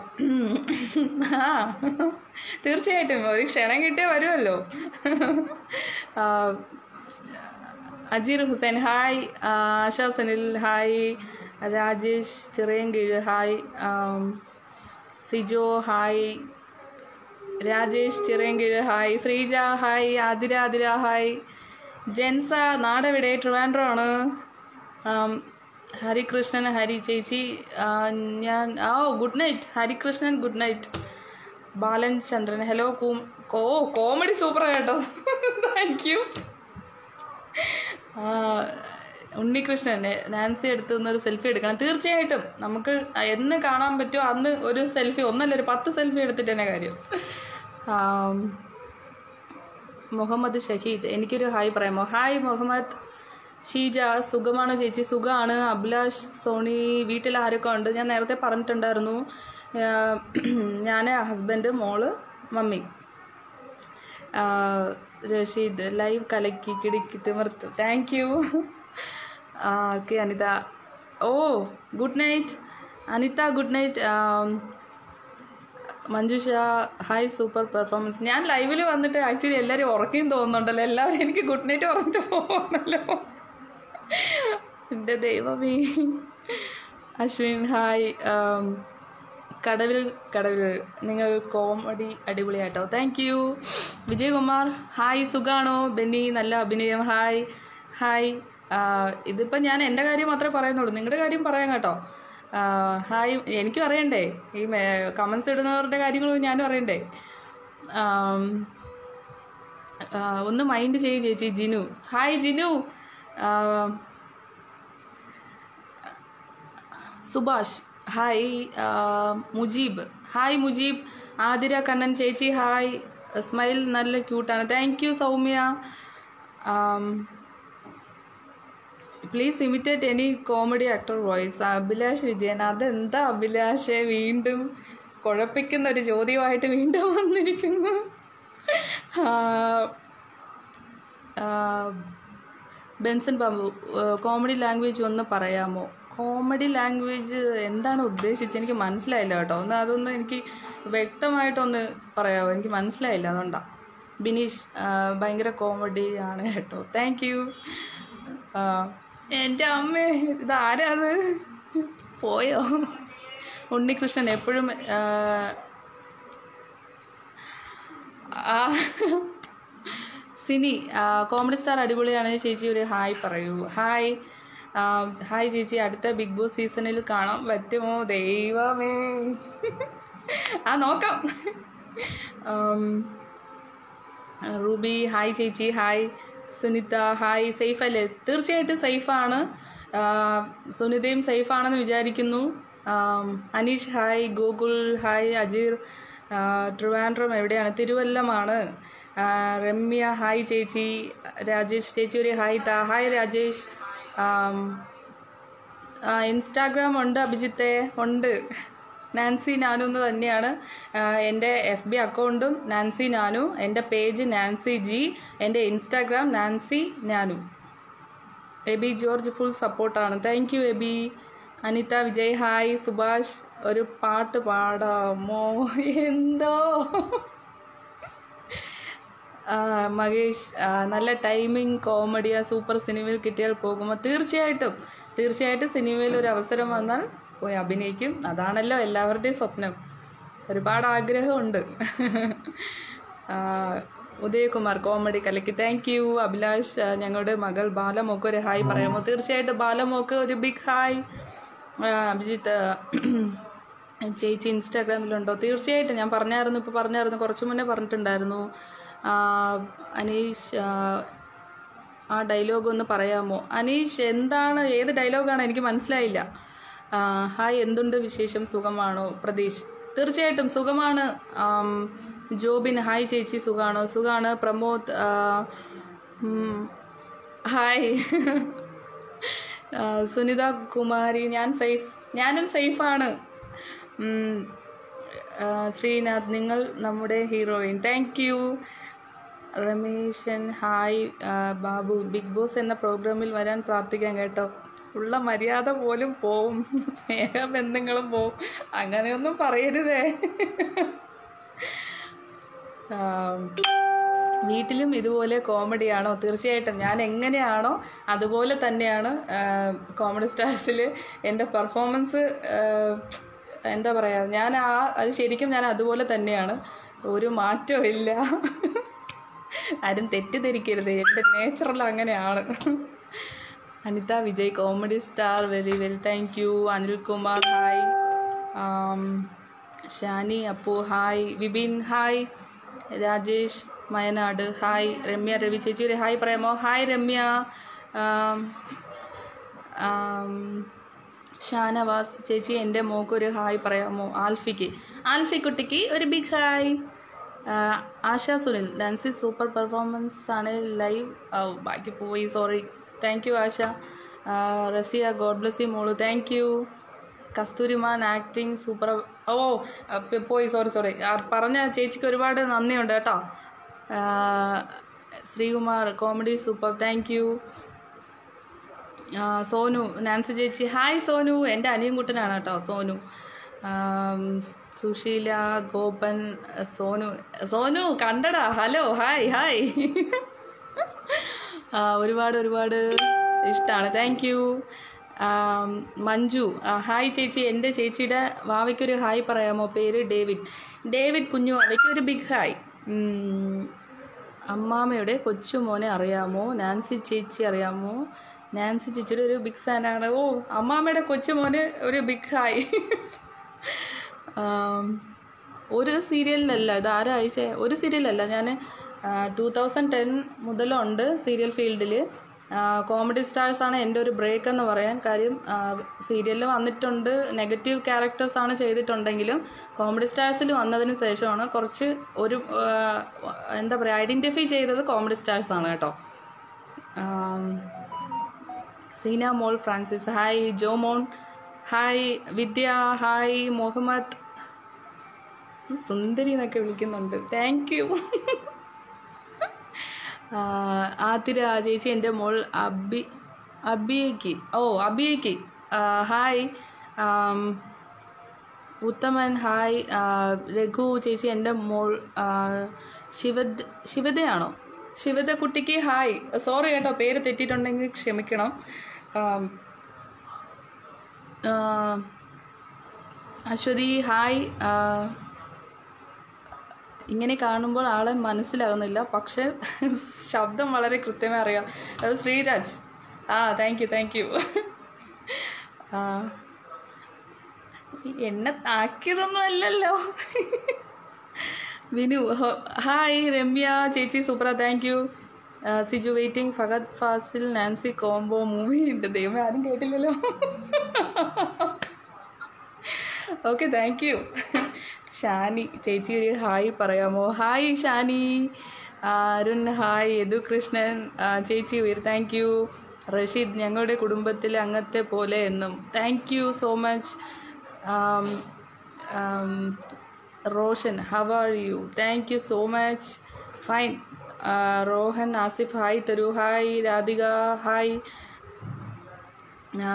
S1: ആ തീർച്ചയായിട്ടും ഒരു ക്ഷണം കിട്ടിയാൽ വരുമല്ലോ ആ, അജീർ ഹുസൈൻ ഹായ് ആ, ആശാ സുനിൽ ഹായ് രാജേഷ് ചിറയൻകീഴ് ഹായ് ആം, Sijo hi Rajesh Chirayinkeezhu hi Sreeja hi Athira Athira hi Jensa നാടെവിടെ ട്രിവാൻഡ്രമാണ് ആം, ഹരികൃഷ്ണൻ ഹരി ചേച്ചി ആ, ഞാൻ ആ good night Harikrishnan good night Balan Chandran hello കൂ കോ കോമഡി സൂപ്പർ കേട്ടോ താങ്ക് യു ഉണ്ണികൃഷ്ണൻ നാൻസി എടുത്ത് നിന്നൊരു സെൽഫി എടുക്കണം തീർച്ചയായിട്ടും നമുക്ക് എന്ന് കാണാൻ പറ്റുമോ അന്ന് ഒരു സെൽഫി ഒന്നല്ല ഒരു പത്ത് സെൽഫി എടുത്തിട്ട് തന്നെ കാര്യം ആം, മുഹമ്മദ് ഷഹീദ് എനിക്കൊരു ഹായ് പറയാമോ ഹായ് മുഹമ്മദ് ഷീജ സുഖമാണോ ചേച്ചി സുഖമാണ് അഭിലാഷ് സോണി വീട്ടിൽ ആരൊക്കെ ഉണ്ട് ഞാൻ നേരത്തെ പറഞ്ഞിട്ടുണ്ടായിരുന്നു ഞാൻ ഹസ്ബൻഡ് മോള് മമ്മി ആ, റഷീദ് ലൈവ് കലക്കി കിടിക്കി തിമിർത്തു താങ്ക് യു ഓക്കെ അനിത ഓ good night Anitha good night Manjusha hi super performance ഞാൻ ലൈവിൽ വന്നിട്ട് ആക്ച്വലി എല്ലാവരും ഉറക്കിയും തോന്നുന്നുണ്ടല്ലോ എല്ലാവരും എനിക്ക് ഗുഡ് നൈറ്റ് പറഞ്ഞിട്ട് പോകുന്നല്ലോ എൻ്റെ ദൈവമേ അശ്വിൻ ഹായ് ആം, കടവിൽ കടവിൽ നിങ്ങൾ കോമഡി അടിപൊളിയായിട്ടോ താങ്ക് യു വിജയകുമാർ ഹായ് സുഖാണോ ബെന്നി നല്ല അഭിനയം ഹായ് ഹായ് ഇതിപ്പോൾ ഞാൻ എൻ്റെ കാര്യം മാത്രമേ പറയുന്നുള്ളൂ നിങ്ങളുടെ കാര്യം പറയാം കേട്ടോ ആ, ഹായ് എനിക്കും അറിയണ്ടേ ഈ കമൻസ് ഇടുന്നവരുടെ കാര്യങ്ങളും ഞാനും അറിയണ്ടേ ആം, ആ, ഒന്ന് മൈൻഡ് ചെയ്യ് ചേച്ചി ജിനു ഹായ് ജിനു ആ, സുഭാഷ് ഹായ് ആ, മുജീബ് ഹായ് മുജീബ് ആതിര കണ്ണൻ ചേച്ചി ഹായ് സ്മൈൽ നല്ല ക്യൂട്ടാണ് thank you Soumya please imitate any comedy actor voice Abhilash Vijayan അതെന്താ അഭിലാഷെ വീണ്ടും കുഴപ്പിക്കുന്ന ഒരു ചോദ്യമായിട്ട് വീണ്ടും വന്നിരിക്കുന്നു ആ, ആ, ബെൻസൺ ബാബു കോമഡി ലാംഗ്വേജ് ഒന്ന് പറയാമോ കോമഡി ലാംഗ്വേജ് എന്താണ് ഉദ്ദേശിച്ചത് എനിക്ക് മനസ്സിലായില്ല കേട്ടോ ഒന്ന് അതൊന്ന് എനിക്ക് വ്യക്തമായിട്ടൊന്ന് പറയാമോ എനിക്ക് മനസ്സിലായില്ല അതുകൊണ്ടാണ് ബിനീഷ് ആ, ഭയങ്കര കോമഡി ആണ് കേട്ടോ താങ്ക് യു എൻ്റെ അമ്മേ ഇതാരാത് പോയോ ഉണ്ണികൃഷ്ണൻ എപ്പോഴും ആ, ആ സിനി ആ, കോമഡി സ്റ്റാർ അടിപൊളിയാണ് ചേച്ചി ഒരു ഹായ് പറയൂ ഹായ് ആ, ഹായ് ചേച്ചി അടുത്ത ബിഗ് ബോസ് സീസണിൽ കാണാൻ പറ്റുമോ ദൈവമേ ആ നോക്കാം ആം, റൂബി ഹായ് ചേച്ചി ഹായ് സുനിത ഹായ് സേഫ് അല്ലേ തീർച്ചയായിട്ടും സേഫാണ് സുനിതയും സേഫാണെന്ന് വിചാരിക്കുന്നു ആം, അനീഷ് ഹായ് ഗോകുൽ ഹായ് അജീർ ആ, ട്രിവാൻഡ്രം എവിടെയാണ് തിരുവല്ലമാണ് ആ, രമ്യ ഹായ് ചേച്ചി രാജേഷ് ചേച്ചി ഒരു ഹായ് താ ഹായ് രാജേഷ് ആം, ആ, ഇൻസ്റ്റാഗ്രാം ഉണ്ട് അഭിജിത്തെ ഉണ്ട് നാൻസി നാനു എന്ന് തന്നെയാണ് ആ, എൻ്റെ എഫ് ബി അക്കൗണ്ടും നാൻസി നാനു എൻ്റെ പേജ് നാൻസി ജി എൻ്റെ Instagram Nancy Nanu Aby George full സപ്പോർട്ടാണ് thank you Aby Anitha Vijay hi Subhash ഒരു പാട്ട് പാടാമോ എന്തോ ആ, മഹേഷ് ആ, നല്ല ടൈമിംഗ് കോമഡിയാ സൂപ്പർ സിനിമയിൽ കിട്ടിയാൽ പോകുമോ തീർച്ചയായിട്ടും തീർച്ചയായിട്ടും സിനിമയിൽ ഒരു അവസരം വന്നാൽ പോയി അഭിനയിക്കും അതാണല്ലോ എല്ലാവരുടെയും സ്വപ്നം ഒരുപാട് ആഗ്രഹമുണ്ട് ആ, ഉദയകുമാർ കോമഡി കലക്കി താങ്ക് യു അഭിലാഷ് ആ, ഞങ്ങളുടെ മകൾ ബാലമോക്ക് ഒരു ഹായ് പറയാമോ തീർച്ചയായിട്ടും ബാലമോക്ക് ഒരു ബിഗ് ഹായ് ആ, അഭിജിത്ത് ചേച്ചി ഇൻസ്റ്റാഗ്രാമിലുണ്ടോ തീർച്ചയായിട്ടും ഞാൻ പറഞ്ഞായിരുന്നു ഇപ്പോൾ പറഞ്ഞായിരുന്നു കുറച്ച് മുന്നേ പറഞ്ഞിട്ടുണ്ടായിരുന്നു ആ, അനീഷ് ആ, ആ ഡയലോഗ് ഒന്ന് പറയാമോ അനീഷ് എന്താണ് ഏത് ഡയലോഗാണ് എനിക്ക് മനസ്സിലായില്ല ആ, ഹായ് എന്തുണ്ട് വിശേഷം സുഖമാണോ പ്രതീഷ് തീർച്ചയായിട്ടും സുഖമാണ് ആം, ജോബിൻ ഹായ് ചേച്ചി സുഖാണോ സുഖാണ് പ്രമോദ് ആ, ഉം, ഹായ് ആ, സുനിത കുമാരി ഞാൻ സേഫ് ഞാനും സേഫാണ് ഉം, ആ, ശ്രീനാഥ് നിങ്ങൾ നമ്മുടെ heroine thank you Rameshan hi ആ, ബാബു ബിഗ് ബോസ് എന്ന പ്രോഗ്രാമിൽ വരാൻ പ്രാർത്ഥിക്കാം കേട്ടോ ഉള്ള മര്യാദ പോലും പോവും സ്നേഹബന്ധങ്ങളും പോവും അങ്ങനെയൊന്നും പറയരുതേ ആം, വീട്ടിലും ഇതുപോലെ കോമഡിയാണോ തീർച്ചയായിട്ടും ഞാൻ എങ്ങനെയാണോ അതുപോലെ തന്നെയാണ് കോമഡി സ്റ്റാർസിൽ എൻ്റെ പെർഫോമൻസ് എന്താ പറയുക ഞാൻ ആ അത് ശരിക്കും ഞാൻ അതുപോലെ തന്നെയാണ് ഒരു മാറ്റവും ഇല്ല ആരും തെറ്റിദ്ധരിക്കരുത് എൻ്റെ നേച്ചറൽ അങ്ങനെയാണ് Anitha Vijay comedy star very well thank you Anilkumar hi ആം, Shani Appu hi Vipin hi Rajesh Wayanad hi Ramya Ravi ചേച്ചി ഒരു ഹായ് പറയാമോ ഹായ് രമ്യ ആം, ആം, ഷാനവാസ് ചേച്ചി എൻ്റെ മോക്കൊരു ഹായ് പറയാമോ ആൽഫിക്ക് ആൽഫി കുട്ടിക്ക് ഒരു ബിഗ് ഹായ് ആ, ആശ സുനിൽ ഡാൻസി സൂപ്പർ പെർഫോമൻസ് ആണ് ലൈവ് ബാക്കി പോയി സോറി താങ്ക് യു ആശ ആ, റസിയ ഗോഡ് ബ്ലസ് യു മോളു thank you Kasthooriman acting super ഓ ആ, പ് പോയി സോറി സോറി ആ, പറഞ്ഞ ചേച്ചിക്ക് ഒരുപാട് നന്ദിയുണ്ട് കേട്ടോ ആ, Sreekumar comedy super thank you ആ, സോനു നാൻസി ചേച്ചി ഹായ് സോനു എൻ്റെ അനിയൻകുട്ടനാണ് കേട്ടോ സോനു ആം, സുശീല ഗോപൻ സോനു സോനു കണ്ടടാ ഹലോ ഹായ് ഹായ് ആ, ഒരുപാട് ഒരുപാട് ഇഷ്ടമാണ് താങ്ക് യു മഞ്ജു ആ, ഹായ് ചേച്ചി എൻ്റെ ചേച്ചിയുടെ വാവയ്ക്കൊരു ഹായ് പറയാമോ പേര് ഡേവിഡ് ഡേവിഡ് കുഞ്ഞു വാവയ്ക്ക് ഒരു ബിഗ് ഹായ് ഉം, അമ്മാമ്മയുടെ കൊച്ചുമോനെ അറിയാമോ നാൻസി ചേച്ചി അറിയാമോ നാൻസി ചേച്ചിയുടെ ഒരു ബിഗ് ഫാനാണ് ഓ അമ്മാമ്മയുടെ കൊച്ചുമോന് ഒരു ബിഗ് ഹായ് ആം, ഒരു സീരിയലിലല്ല ഇത് ആരാ അയച്ചേ ഒരു സീരിയലല്ല ഞാൻ ടൂ തൗസൻഡ് ടെൻ മുതലുണ്ട് സീരിയൽ ഫീൽഡിൽ കോമഡി സ്റ്റാർസാണ് എൻ്റെ ഒരു ബ്രേക്ക് എന്ന് പറയാൻ കാര്യം സീരിയലിൽ വന്നിട്ടുണ്ട് നെഗറ്റീവ് ക്യാരക്ടേഴ്സാണ് ചെയ്തിട്ടുണ്ടെങ്കിലും കോമഡി സ്റ്റാർസിൽ വന്നതിന് ശേഷമാണ് കുറച്ച് ഒരു ആ, എന്താ പറയുക ഐഡൻറ്റിഫൈ ചെയ്തത് കോമഡി സ്റ്റാർസാണ് കേട്ടോ ആം, സീന മോൾ Francis hi Jomon hi Vidya hi Muhammad സുന്ദരി എന്നൊക്കെ വിളിക്കുന്നുണ്ട് താങ്ക് യു ആതിര ചേച്ചി എൻ്റെ മോൾ അബി അബിയയ്ക്ക് ഓ അബിയയ്ക്ക് ഹായ് ആം, ഉത്തമൻ ഹായ് ആ, രഘു ചേച്ചി എൻ്റെ മോൾ ആ, ശിവദ് ശിവതയാണോ ശിവത കുട്ടിക്ക് ഹായ് സോറി കേട്ടോ പേര് തെറ്റിയിട്ടുണ്ടെങ്കിൽ ക്ഷമിക്കണം ആം, ആ, അശ്വതി ഹായ് ആ, ഇങ്ങനെ കാണുമ്പോൾ ആളെ മനസ്സിലാകുന്നില്ല പക്ഷെ ശബ്ദം വളരെ കൃത്യമായി അറിയാം അത് ശ്രീരാജ് ആ താങ്ക് യു താങ്ക് യു എന്നെ ആക്കിയതൊന്നും അല്ലല്ലോ വിനു ഹോ- ഹായ് രമ്യ ചേച്ചി സൂപ്പറ thank you Siju waiting Fahadh Faasil Nancy combo movie ഉണ്ട് ദൈവം ആരും കേട്ടില്ലല്ലോ ഓക്കെ താങ്ക് യു ഷാനി ചേച്ചി ഒരു ഹായ് പറയാമോ ഹായ് ഷാനി ആ, അരുൺ ഹായ് യദു കൃഷ്ണൻ ആ, ചേച്ചി ഒരു താങ്ക് യു റഷീദ് ഞങ്ങളുടെ കുടുംബത്തിലെ അംഗത്തെ പോലെ എന്നും thank you so much Roshan how are you thank you so much fine Rohan Asif hi തരൂ ഹായ് രാധിക ഹായ് ആ,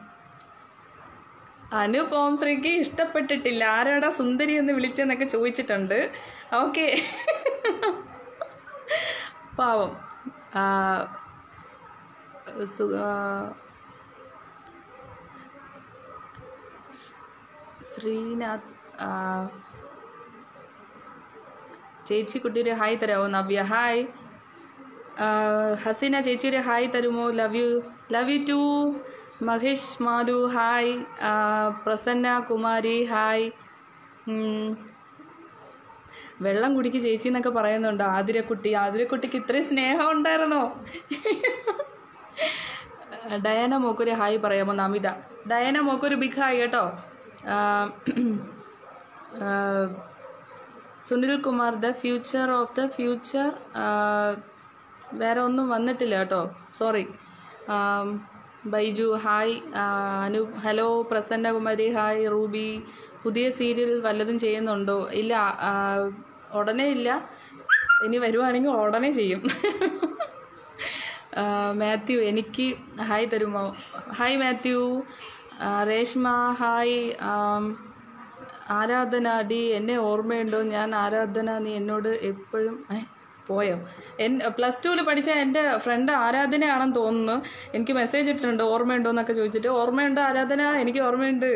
S1: അനു ശ്രീക്ക് ഇഷ്ടപ്പെട്ടിട്ടില്ല ആരാടാ സുന്ദരി എന്ന് വിളിച്ചെന്നൊക്കെ ചോദിച്ചിട്ടുണ്ട് ഓക്കെ പാവം ആ, സു- ആ, ശ്രീനാഥ് ആ, ചേച്ചി കുട്ടിയൊരു ഹായ് തരാമോ നവ്യ ഹായ് ആ, ഹസീന ചേച്ചി ഒരു ഹായ് തരുമോ love you love you too Mahesh Malu hi ആ, പ്രസന്ന കുമാരി ഹായ് ഉം. വെള്ളം കുടിക്ക് ചേച്ചി എന്നൊക്കെ പറയുന്നുണ്ട് ആതിരക്കുട്ടി ആതിരക്കുട്ടിക്ക് ഇത്രയും സ്നേഹം ഉണ്ടായിരുന്നോ ഡയാന മോക്കൊരു ഹായ് പറയാമോ നമിത ഡയാന മോക്കൊരു ബിഗ് ഹായ് കേട്ടോ ആ, ആ, Sunil Kumar the future of the future വേറെ ഒന്നും വന്നിട്ടില്ല കേട്ടോ സോറി ബൈജു ഹായ് ആ, Anu hello Prasanna Kumari hi Ruby പുതിയ സീരിയൽ വല്ലതും ചെയ്യുന്നുണ്ടോ ഇല്ല ആ, ഉടനെ ഇല്ല ഇനി വരുവാണെങ്കിൽ ഉടനെ ചെയ്യും ആ, മാത്യു എനിക്ക് ഹായ് തരുമോ ഹായ് മാത്യു ആ, രേഷ്മ ഹായ് ആം, ആരാധന ഡി എന്നെ ഓർമ്മയുണ്ടോ ഞാൻ ആരാധന നീ എന്നോട് എപ്പോഴും ഏ പോയോ എൻ പ്ലസ് ടുവിൽ പഠിച്ച എൻ്റെ ഫ്രണ്ട് ആരാധനയാണെന്ന് തോന്നുന്നു എനിക്ക് മെസ്സേജ് ഇട്ടിട്ടുണ്ട് ഓർമ്മയുണ്ടോ എന്നൊക്കെ ചോദിച്ചിട്ട് ഓർമ്മയുണ്ടോ ആരാധന എനിക്ക് ഓർമ്മയുണ്ട്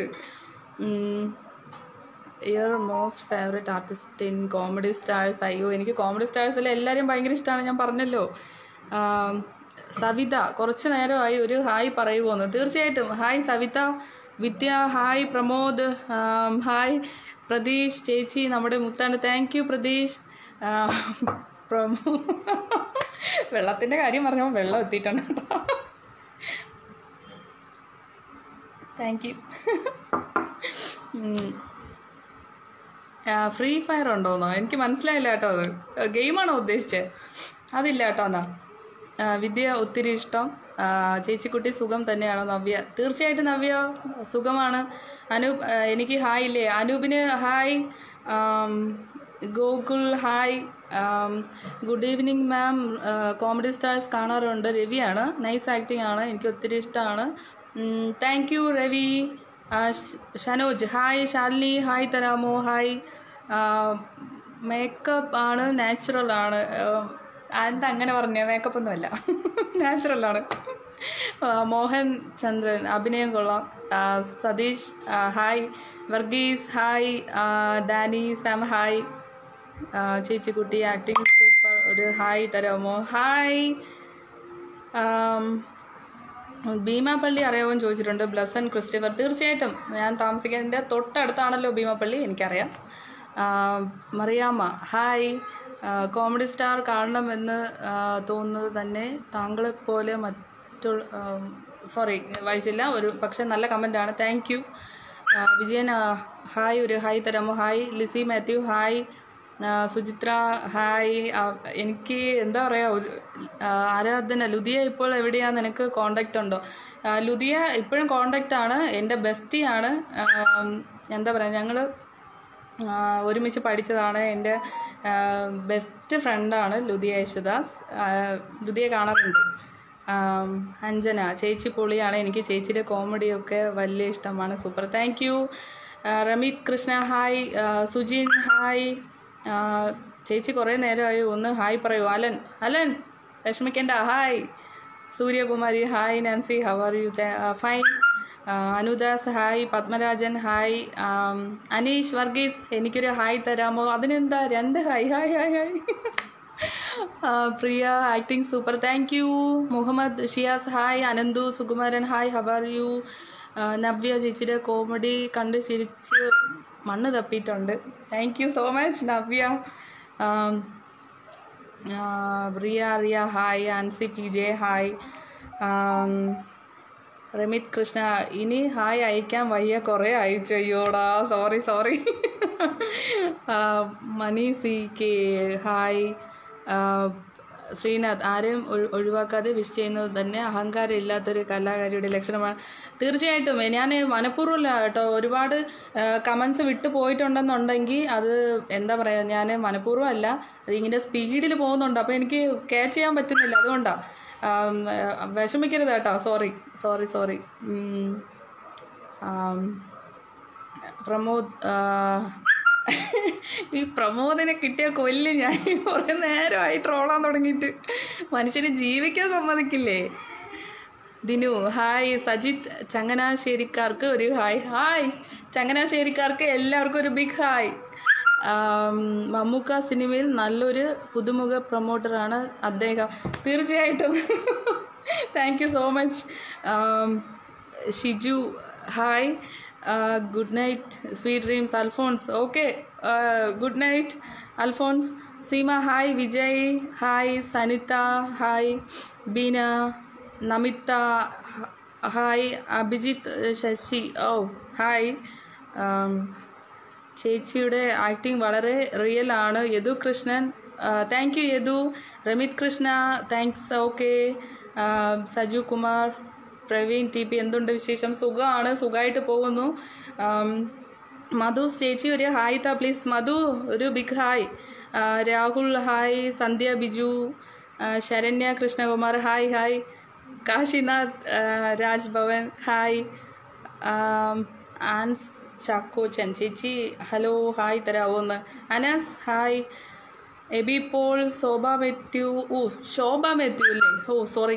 S1: your most favourite artist in comedy stars അയ്യോ എനിക്ക് കോമഡി സ്റ്റാർസിൽ എല്ലാവരും ഭയങ്കര ഇഷ്ടമാണ് ഞാൻ പറഞ്ഞല്ലോ ആം, സവിത കുറച്ച് നേരമായി ഒരു ഹായ് പറയുമോന്ന് തീർച്ചയായിട്ടും ഹായ് സവിത വിദ്യ ഹായ് പ്രമോദ് ആം, ഹായ് പ്രതീഷ് ചേച്ചി നമ്മുടെ മുത്താണ് താങ്ക് യു പ്രതീഷ് ആ, പ്രമോ വെള്ളത്തിൻ്റെ കാര്യം പറഞ്ഞപ്പോൾ വെള്ളം എത്തിയിട്ടുണ്ട് കേട്ടോ താങ്ക് യു ഫ്രീ ഫയർ ഉണ്ടോന്നോ എനിക്ക് മനസ്സിലായില്ല കേട്ടോ അത് ഗെയിമാണോ ഉദ്ദേശിച്ചത് അതില്ല കേട്ടോ എന്നാ ആ, വിദ്യ ഒത്തിരി ഇഷ്ടം ആ, ചേച്ചിക്കുട്ടി സുഖം തന്നെയാണോ നവ്യ തീർച്ചയായിട്ടും നവ്യ സുഖമാണ് അനൂപ് ആ, എനിക്ക് ഹായ് ഇല്ലേ അനൂപിന് ഹായ് ആം, ഗോകുൽ ഹായ് ആം, good evening ma'am comedy stars കാണാറുണ്ട് രവിയാണ് നൈസ് ആക്ടിംഗ് ആണ് എനിക്ക് ഒത്തിരി ഇഷ്ടമാണ് താങ്ക് യു രവി ആ, ഷ്- ഷനോജ് ഹായ് ശാലിനി ഹായ് തരാമോ ഹായ് മേക്കപ്പ് ആണ് നാച്ചുറൽ ആണ് ആ, എന്താ അങ്ങനെ പറഞ്ഞ മേക്കപ്പ് ഒന്നുമല്ല നാച്ചുറൽ ആണ് ആ, മോഹൻ ചന്ദ്രൻ അഭിനയം കൊള്ളാം ആ, സതീഷ് ആ, ഹായ് വർഗീസ് ഹായ് ആ, ഡാനി സാം ഹായ് ആ, ചേച്ചിക്കുട്ടി ആക്ടിങ് സൂപ്പർ ഒരു ഹായ് തരാമോ ഹായ് ആം, ഭീമാപ്പള്ളി അറിയാമോ എന്ന് ചോദിച്ചിട്ടുണ്ട് ബ്ലസൻ ക്രിസ്റ്റഫർ തീർച്ചയായിട്ടും ഞാൻ താമസിക്കുന്നതിൻ്റെ തൊട്ടടുത്താണല്ലോ ഭീമാപ്പള്ളി എനിക്കറിയാം ആ, മറിയാമ്മ ഹായ് ആ, കോമഡി സ്റ്റാർ കാണണമെന്ന് ആ, തോന്നുന്നത് തന്നെ താങ്കളെപ്പോലെ മറ്റുള്ള സോറി വായിച്ചില്ല ഒരു പക്ഷേ നല്ല കമൻ്റാണ് താങ്ക് യു വിജയൻ ആ, ഹായ് ഒരു ഹായ് തരാമോ ഹായ് ലിസി മാത്യു ഹായ് ആ, സുചിത്ര ഹായ് ആ, എനിക്ക് എന്താ പറയുക ഒരു ആ, ആരാധന ലുദിയ ഇപ്പോൾ എവിടെയാ നിനക്ക് കോണ്ടാക്റ്റ് ഉണ്ടോ ആ, ലുദിയ ഇപ്പോഴും കോണ്ടാക്റ്റ് ആണ് എൻ്റെ ബെസ്റ്റിയാണ് എന്താ പറയുക ഞങ്ങൾ ഒരുമിച്ച് പഠിച്ചതാണ് എൻ്റെ ബെസ്റ്റ് ഫ്രണ്ടാണ് ലുദിയ യേശുദാസ് ആ, ലുദിയെ കാണാറുണ്ട് ആം, അഞ്ജന ചേച്ചി പൊളിയാണ് എനിക്ക് ചേച്ചിയുടെ കോമഡിയൊക്കെ വലിയ ഇഷ്ടമാണ് super thank you Rameeth Krishna hi ആ, സുജിൻ ഹായ് ആ, ചേച്ചി കുറേ നേരമായി ഒന്ന് ഹായ് പറയൂ അലൻ അലൻ വിഷമിക്കേണ്ട hi Suryakumari hi Nancy how are you fine Anudas hi Padmarajan hi ആം, അനീഷ് വർഗീസ് എനിക്കൊരു ഹായ് തരാമോ അതിനെന്താ രണ്ട് ഹായ് ഹായ് ഹായ് ഹായ് ആ, Priya acting super thank you Muhammad Shiyas hi Ananthu Sukumaran hi how are you ആ, നവ്യ ചേച്ചിയുടെ കോമഡി കണ്ട് ചിരിച്ച് മണ്ണ് തപ്പിയിട്ടുണ്ട് thank you so much Navya ആം, ആ, Riya Riya hi Ancy P J hi ആം, റമിത് കൃഷ്ണ ഇനി ഹായ് അയക്കാൻ വയ്യ കുറേ അയച്ചു അയ്യോടാ sorry sorry Mani C K hi ആ, ശ്രീനാഥ് ആരെയും ഒഴി- ഒഴിവാക്കാതെ വിഷ് ചെയ്യുന്നത് തന്നെ അഹങ്കാരം ഇല്ലാത്തൊരു കലാകാരിയുടെ ലക്ഷണമാണ് തീർച്ചയായിട്ടും ഞാൻ മനഃപൂർവ്വമല്ല കേട്ടോ ഒരുപാട് കമൻസ് വിട്ടു പോയിട്ടുണ്ടെന്നുണ്ടെങ്കിൽ അത് എന്താ പറയുക ഞാൻ മനഃപൂർവ്വം അല്ല അത് ഇങ്ങനെ സ്പീഡിൽ പോകുന്നുണ്ട് അപ്പോൾ എനിക്ക് ക്യാച്ച് ചെയ്യാൻ പറ്റുന്നില്ല അതുകൊണ്ടാണ് വിഷമിക്കരുത് കേട്ടോ സോറി സോറി സോറി പ്രമോദ് ആ, ഈ പ്രമോദിനെ കിട്ടിയ കൊല്ല് ഞാൻ കുറേ നേരമായി ട്രോളാൻ തുടങ്ങിയിട്ട് മനുഷ്യന് ജീവിക്കാൻ സമ്മതിക്കില്ലേ ദിനു ഹായ് സജിത് ചങ്ങനാശ്ശേരിക്കാർക്ക് ഒരു ഹായ് ഹായ് ചങ്ങനാശ്ശേരിക്കാർക്ക് എല്ലാവർക്കും ഒരു ബിഗ് ഹായ് ആം, മമ്മൂക്ക സിനിമയിൽ നല്ലൊരു പുതുമുഖ പ്രൊമോട്ടറാണ് അദ്ദേഹം തീർച്ചയായിട്ടും thank you so much Shiju hi good night sweet dreams Alphonse okay good night Alphonse Seema hi Vijay hi Sanitha hi Beena Namitha ഹ- ഹായ് അഭിജിത്ത് ശശി ഓ ഹായ് ആം, ചേച്ചിയുടെ ആക്ടിങ് വളരെ റിയൽ ആണ് Yadu Krishnan thank you Yadu Ramith Krishna thanks okay Saju Kumar Praveen T P എന്തുണ്ട് വിശേഷം സുഖമാണ് സുഖമായിട്ട് പോകുന്നു ആം, മധു ചേച്ചി ഒരു ഹായ് താ പ്ലീസ് മധു ഒരു ബിഗ് ഹായ് ആ, രാഹുൽ ഹായ് സന്ധ്യ ബിജു ആ, ശരണ്യ കൃഷ്ണകുമാർ ഹായ് ഹായ് കാശിനാഥ് ആ, രാജ് ഭവൻ ഹായ് ആം, ആൻസ് ചാക്കോച്ചൻ ചേച്ചി ഹലോ ഹായ് തരാമോന്ന് Anas hi Aby Paul Shobha Mathew ഓ ശോഭ മെത്യു അല്ലേ ഓ സോറി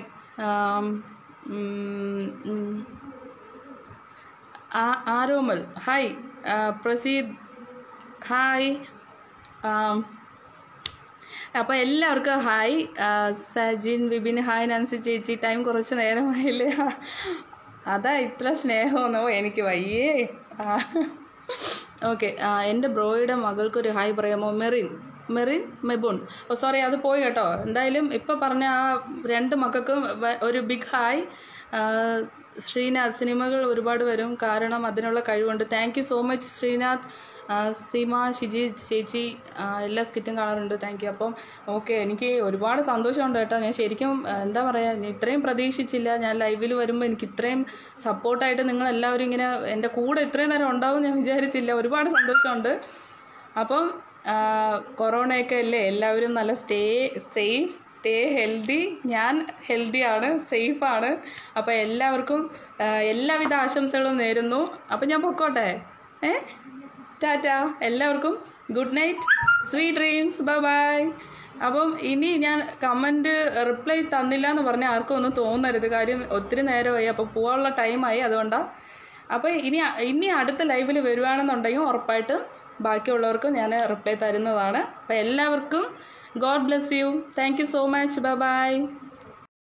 S1: ആരോമൽ ഹായ് ആ, പ്രസീദ് ഹായ് ആം, അപ്പോൾ എല്ലാവർക്കും ഹായ് ആ, സജിൻ വിപിൻ ഹായ് നാൻസി ചേച്ചി ടൈം കുറച്ച് നേരമായില്ലേ അതാ ഇത്ര സ്നേഹമെന്നോ എനിക്ക് വയ്യേ ഓക്കെ എൻ്റെ ബ്രോയുടെ മകൾക്കൊരു ഹായ് പറയാമോ മെറിൻ മെറിൻ മെബുൺ ഓ സോറി അത് പോയി കേട്ടോ എന്തായാലും ഇപ്പോൾ പറഞ്ഞ ആ രണ്ട് മക്കൾക്കും വ- ഒരു ബിഗ് ഹായ് ആ, ശ്രീനാഥ് സിനിമകൾ ഒരുപാട് വരും കാരണം അതിനുള്ള കഴിവുണ്ട് thank you so much Sreenath ആ, സീമ ഷിജി ചേച്ചി ആ, എല്ലാ സ്കിറ്റും കാണാറുണ്ട് താങ്ക് യു അപ്പം ഓക്കെ എനിക്ക് ഒരുപാട് സന്തോഷമുണ്ട് കേട്ടോ ഞാൻ ശരിക്കും ആ, എന്താ പറയുക ഞാൻ ഇത്രയും പ്രതീക്ഷിച്ചില്ല ഞാൻ ലൈവിൽ വരുമ്പോൾ എനിക്ക് ഇത്രയും സപ്പോർട്ടായിട്ട് നിങ്ങൾ എല്ലാവരും ഇങ്ങനെ എൻ്റെ കൂടെ ഇത്രയും നേരം ഉണ്ടാവും ഞാൻ വിചാരിച്ചില്ല ഒരുപാട് സന്തോഷമുണ്ട് അപ്പം ആ, കൊറോണയൊക്കെ അല്ലേ എല്ലാവരും നല്ല സ്റ്റേ സേഫ് സ്റ്റേ ഹെൽത്തി ഞാൻ ഹെൽത്തിയാണ് സേഫാണ് അപ്പോൾ എല്ലാവർക്കും ആ, എല്ലാവിധ ആശംസകളും നേരുന്നു അപ്പം ഞാൻ പൊക്കോട്ടെ ഏ ടാറ്റ എല്ലാവർക്കും good night sweet dreams bye bye അപ്പം ഇനി ഞാൻ കമൻറ്റ് റിപ്ലൈ തന്നില്ല എന്ന് പറഞ്ഞാൽ ആർക്കും ഒന്നും തോന്നരുത് കാര്യം ഒത്തിരി നേരമായി അപ്പോൾ പോകാനുള്ള ടൈമായി അതുകൊണ്ടാണ് അപ്പോൾ ഇനി ഇനി അടുത്ത ലൈവിൽ വരുവാണെന്നുണ്ടെങ്കിൽ ഉറപ്പായിട്ടും ബാക്കിയുള്ളവർക്കും ഞാൻ റിപ്ലൈ തരുന്നതാണ് അപ്പോൾ എല്ലാവർക്കും God bless you thank you so much bye by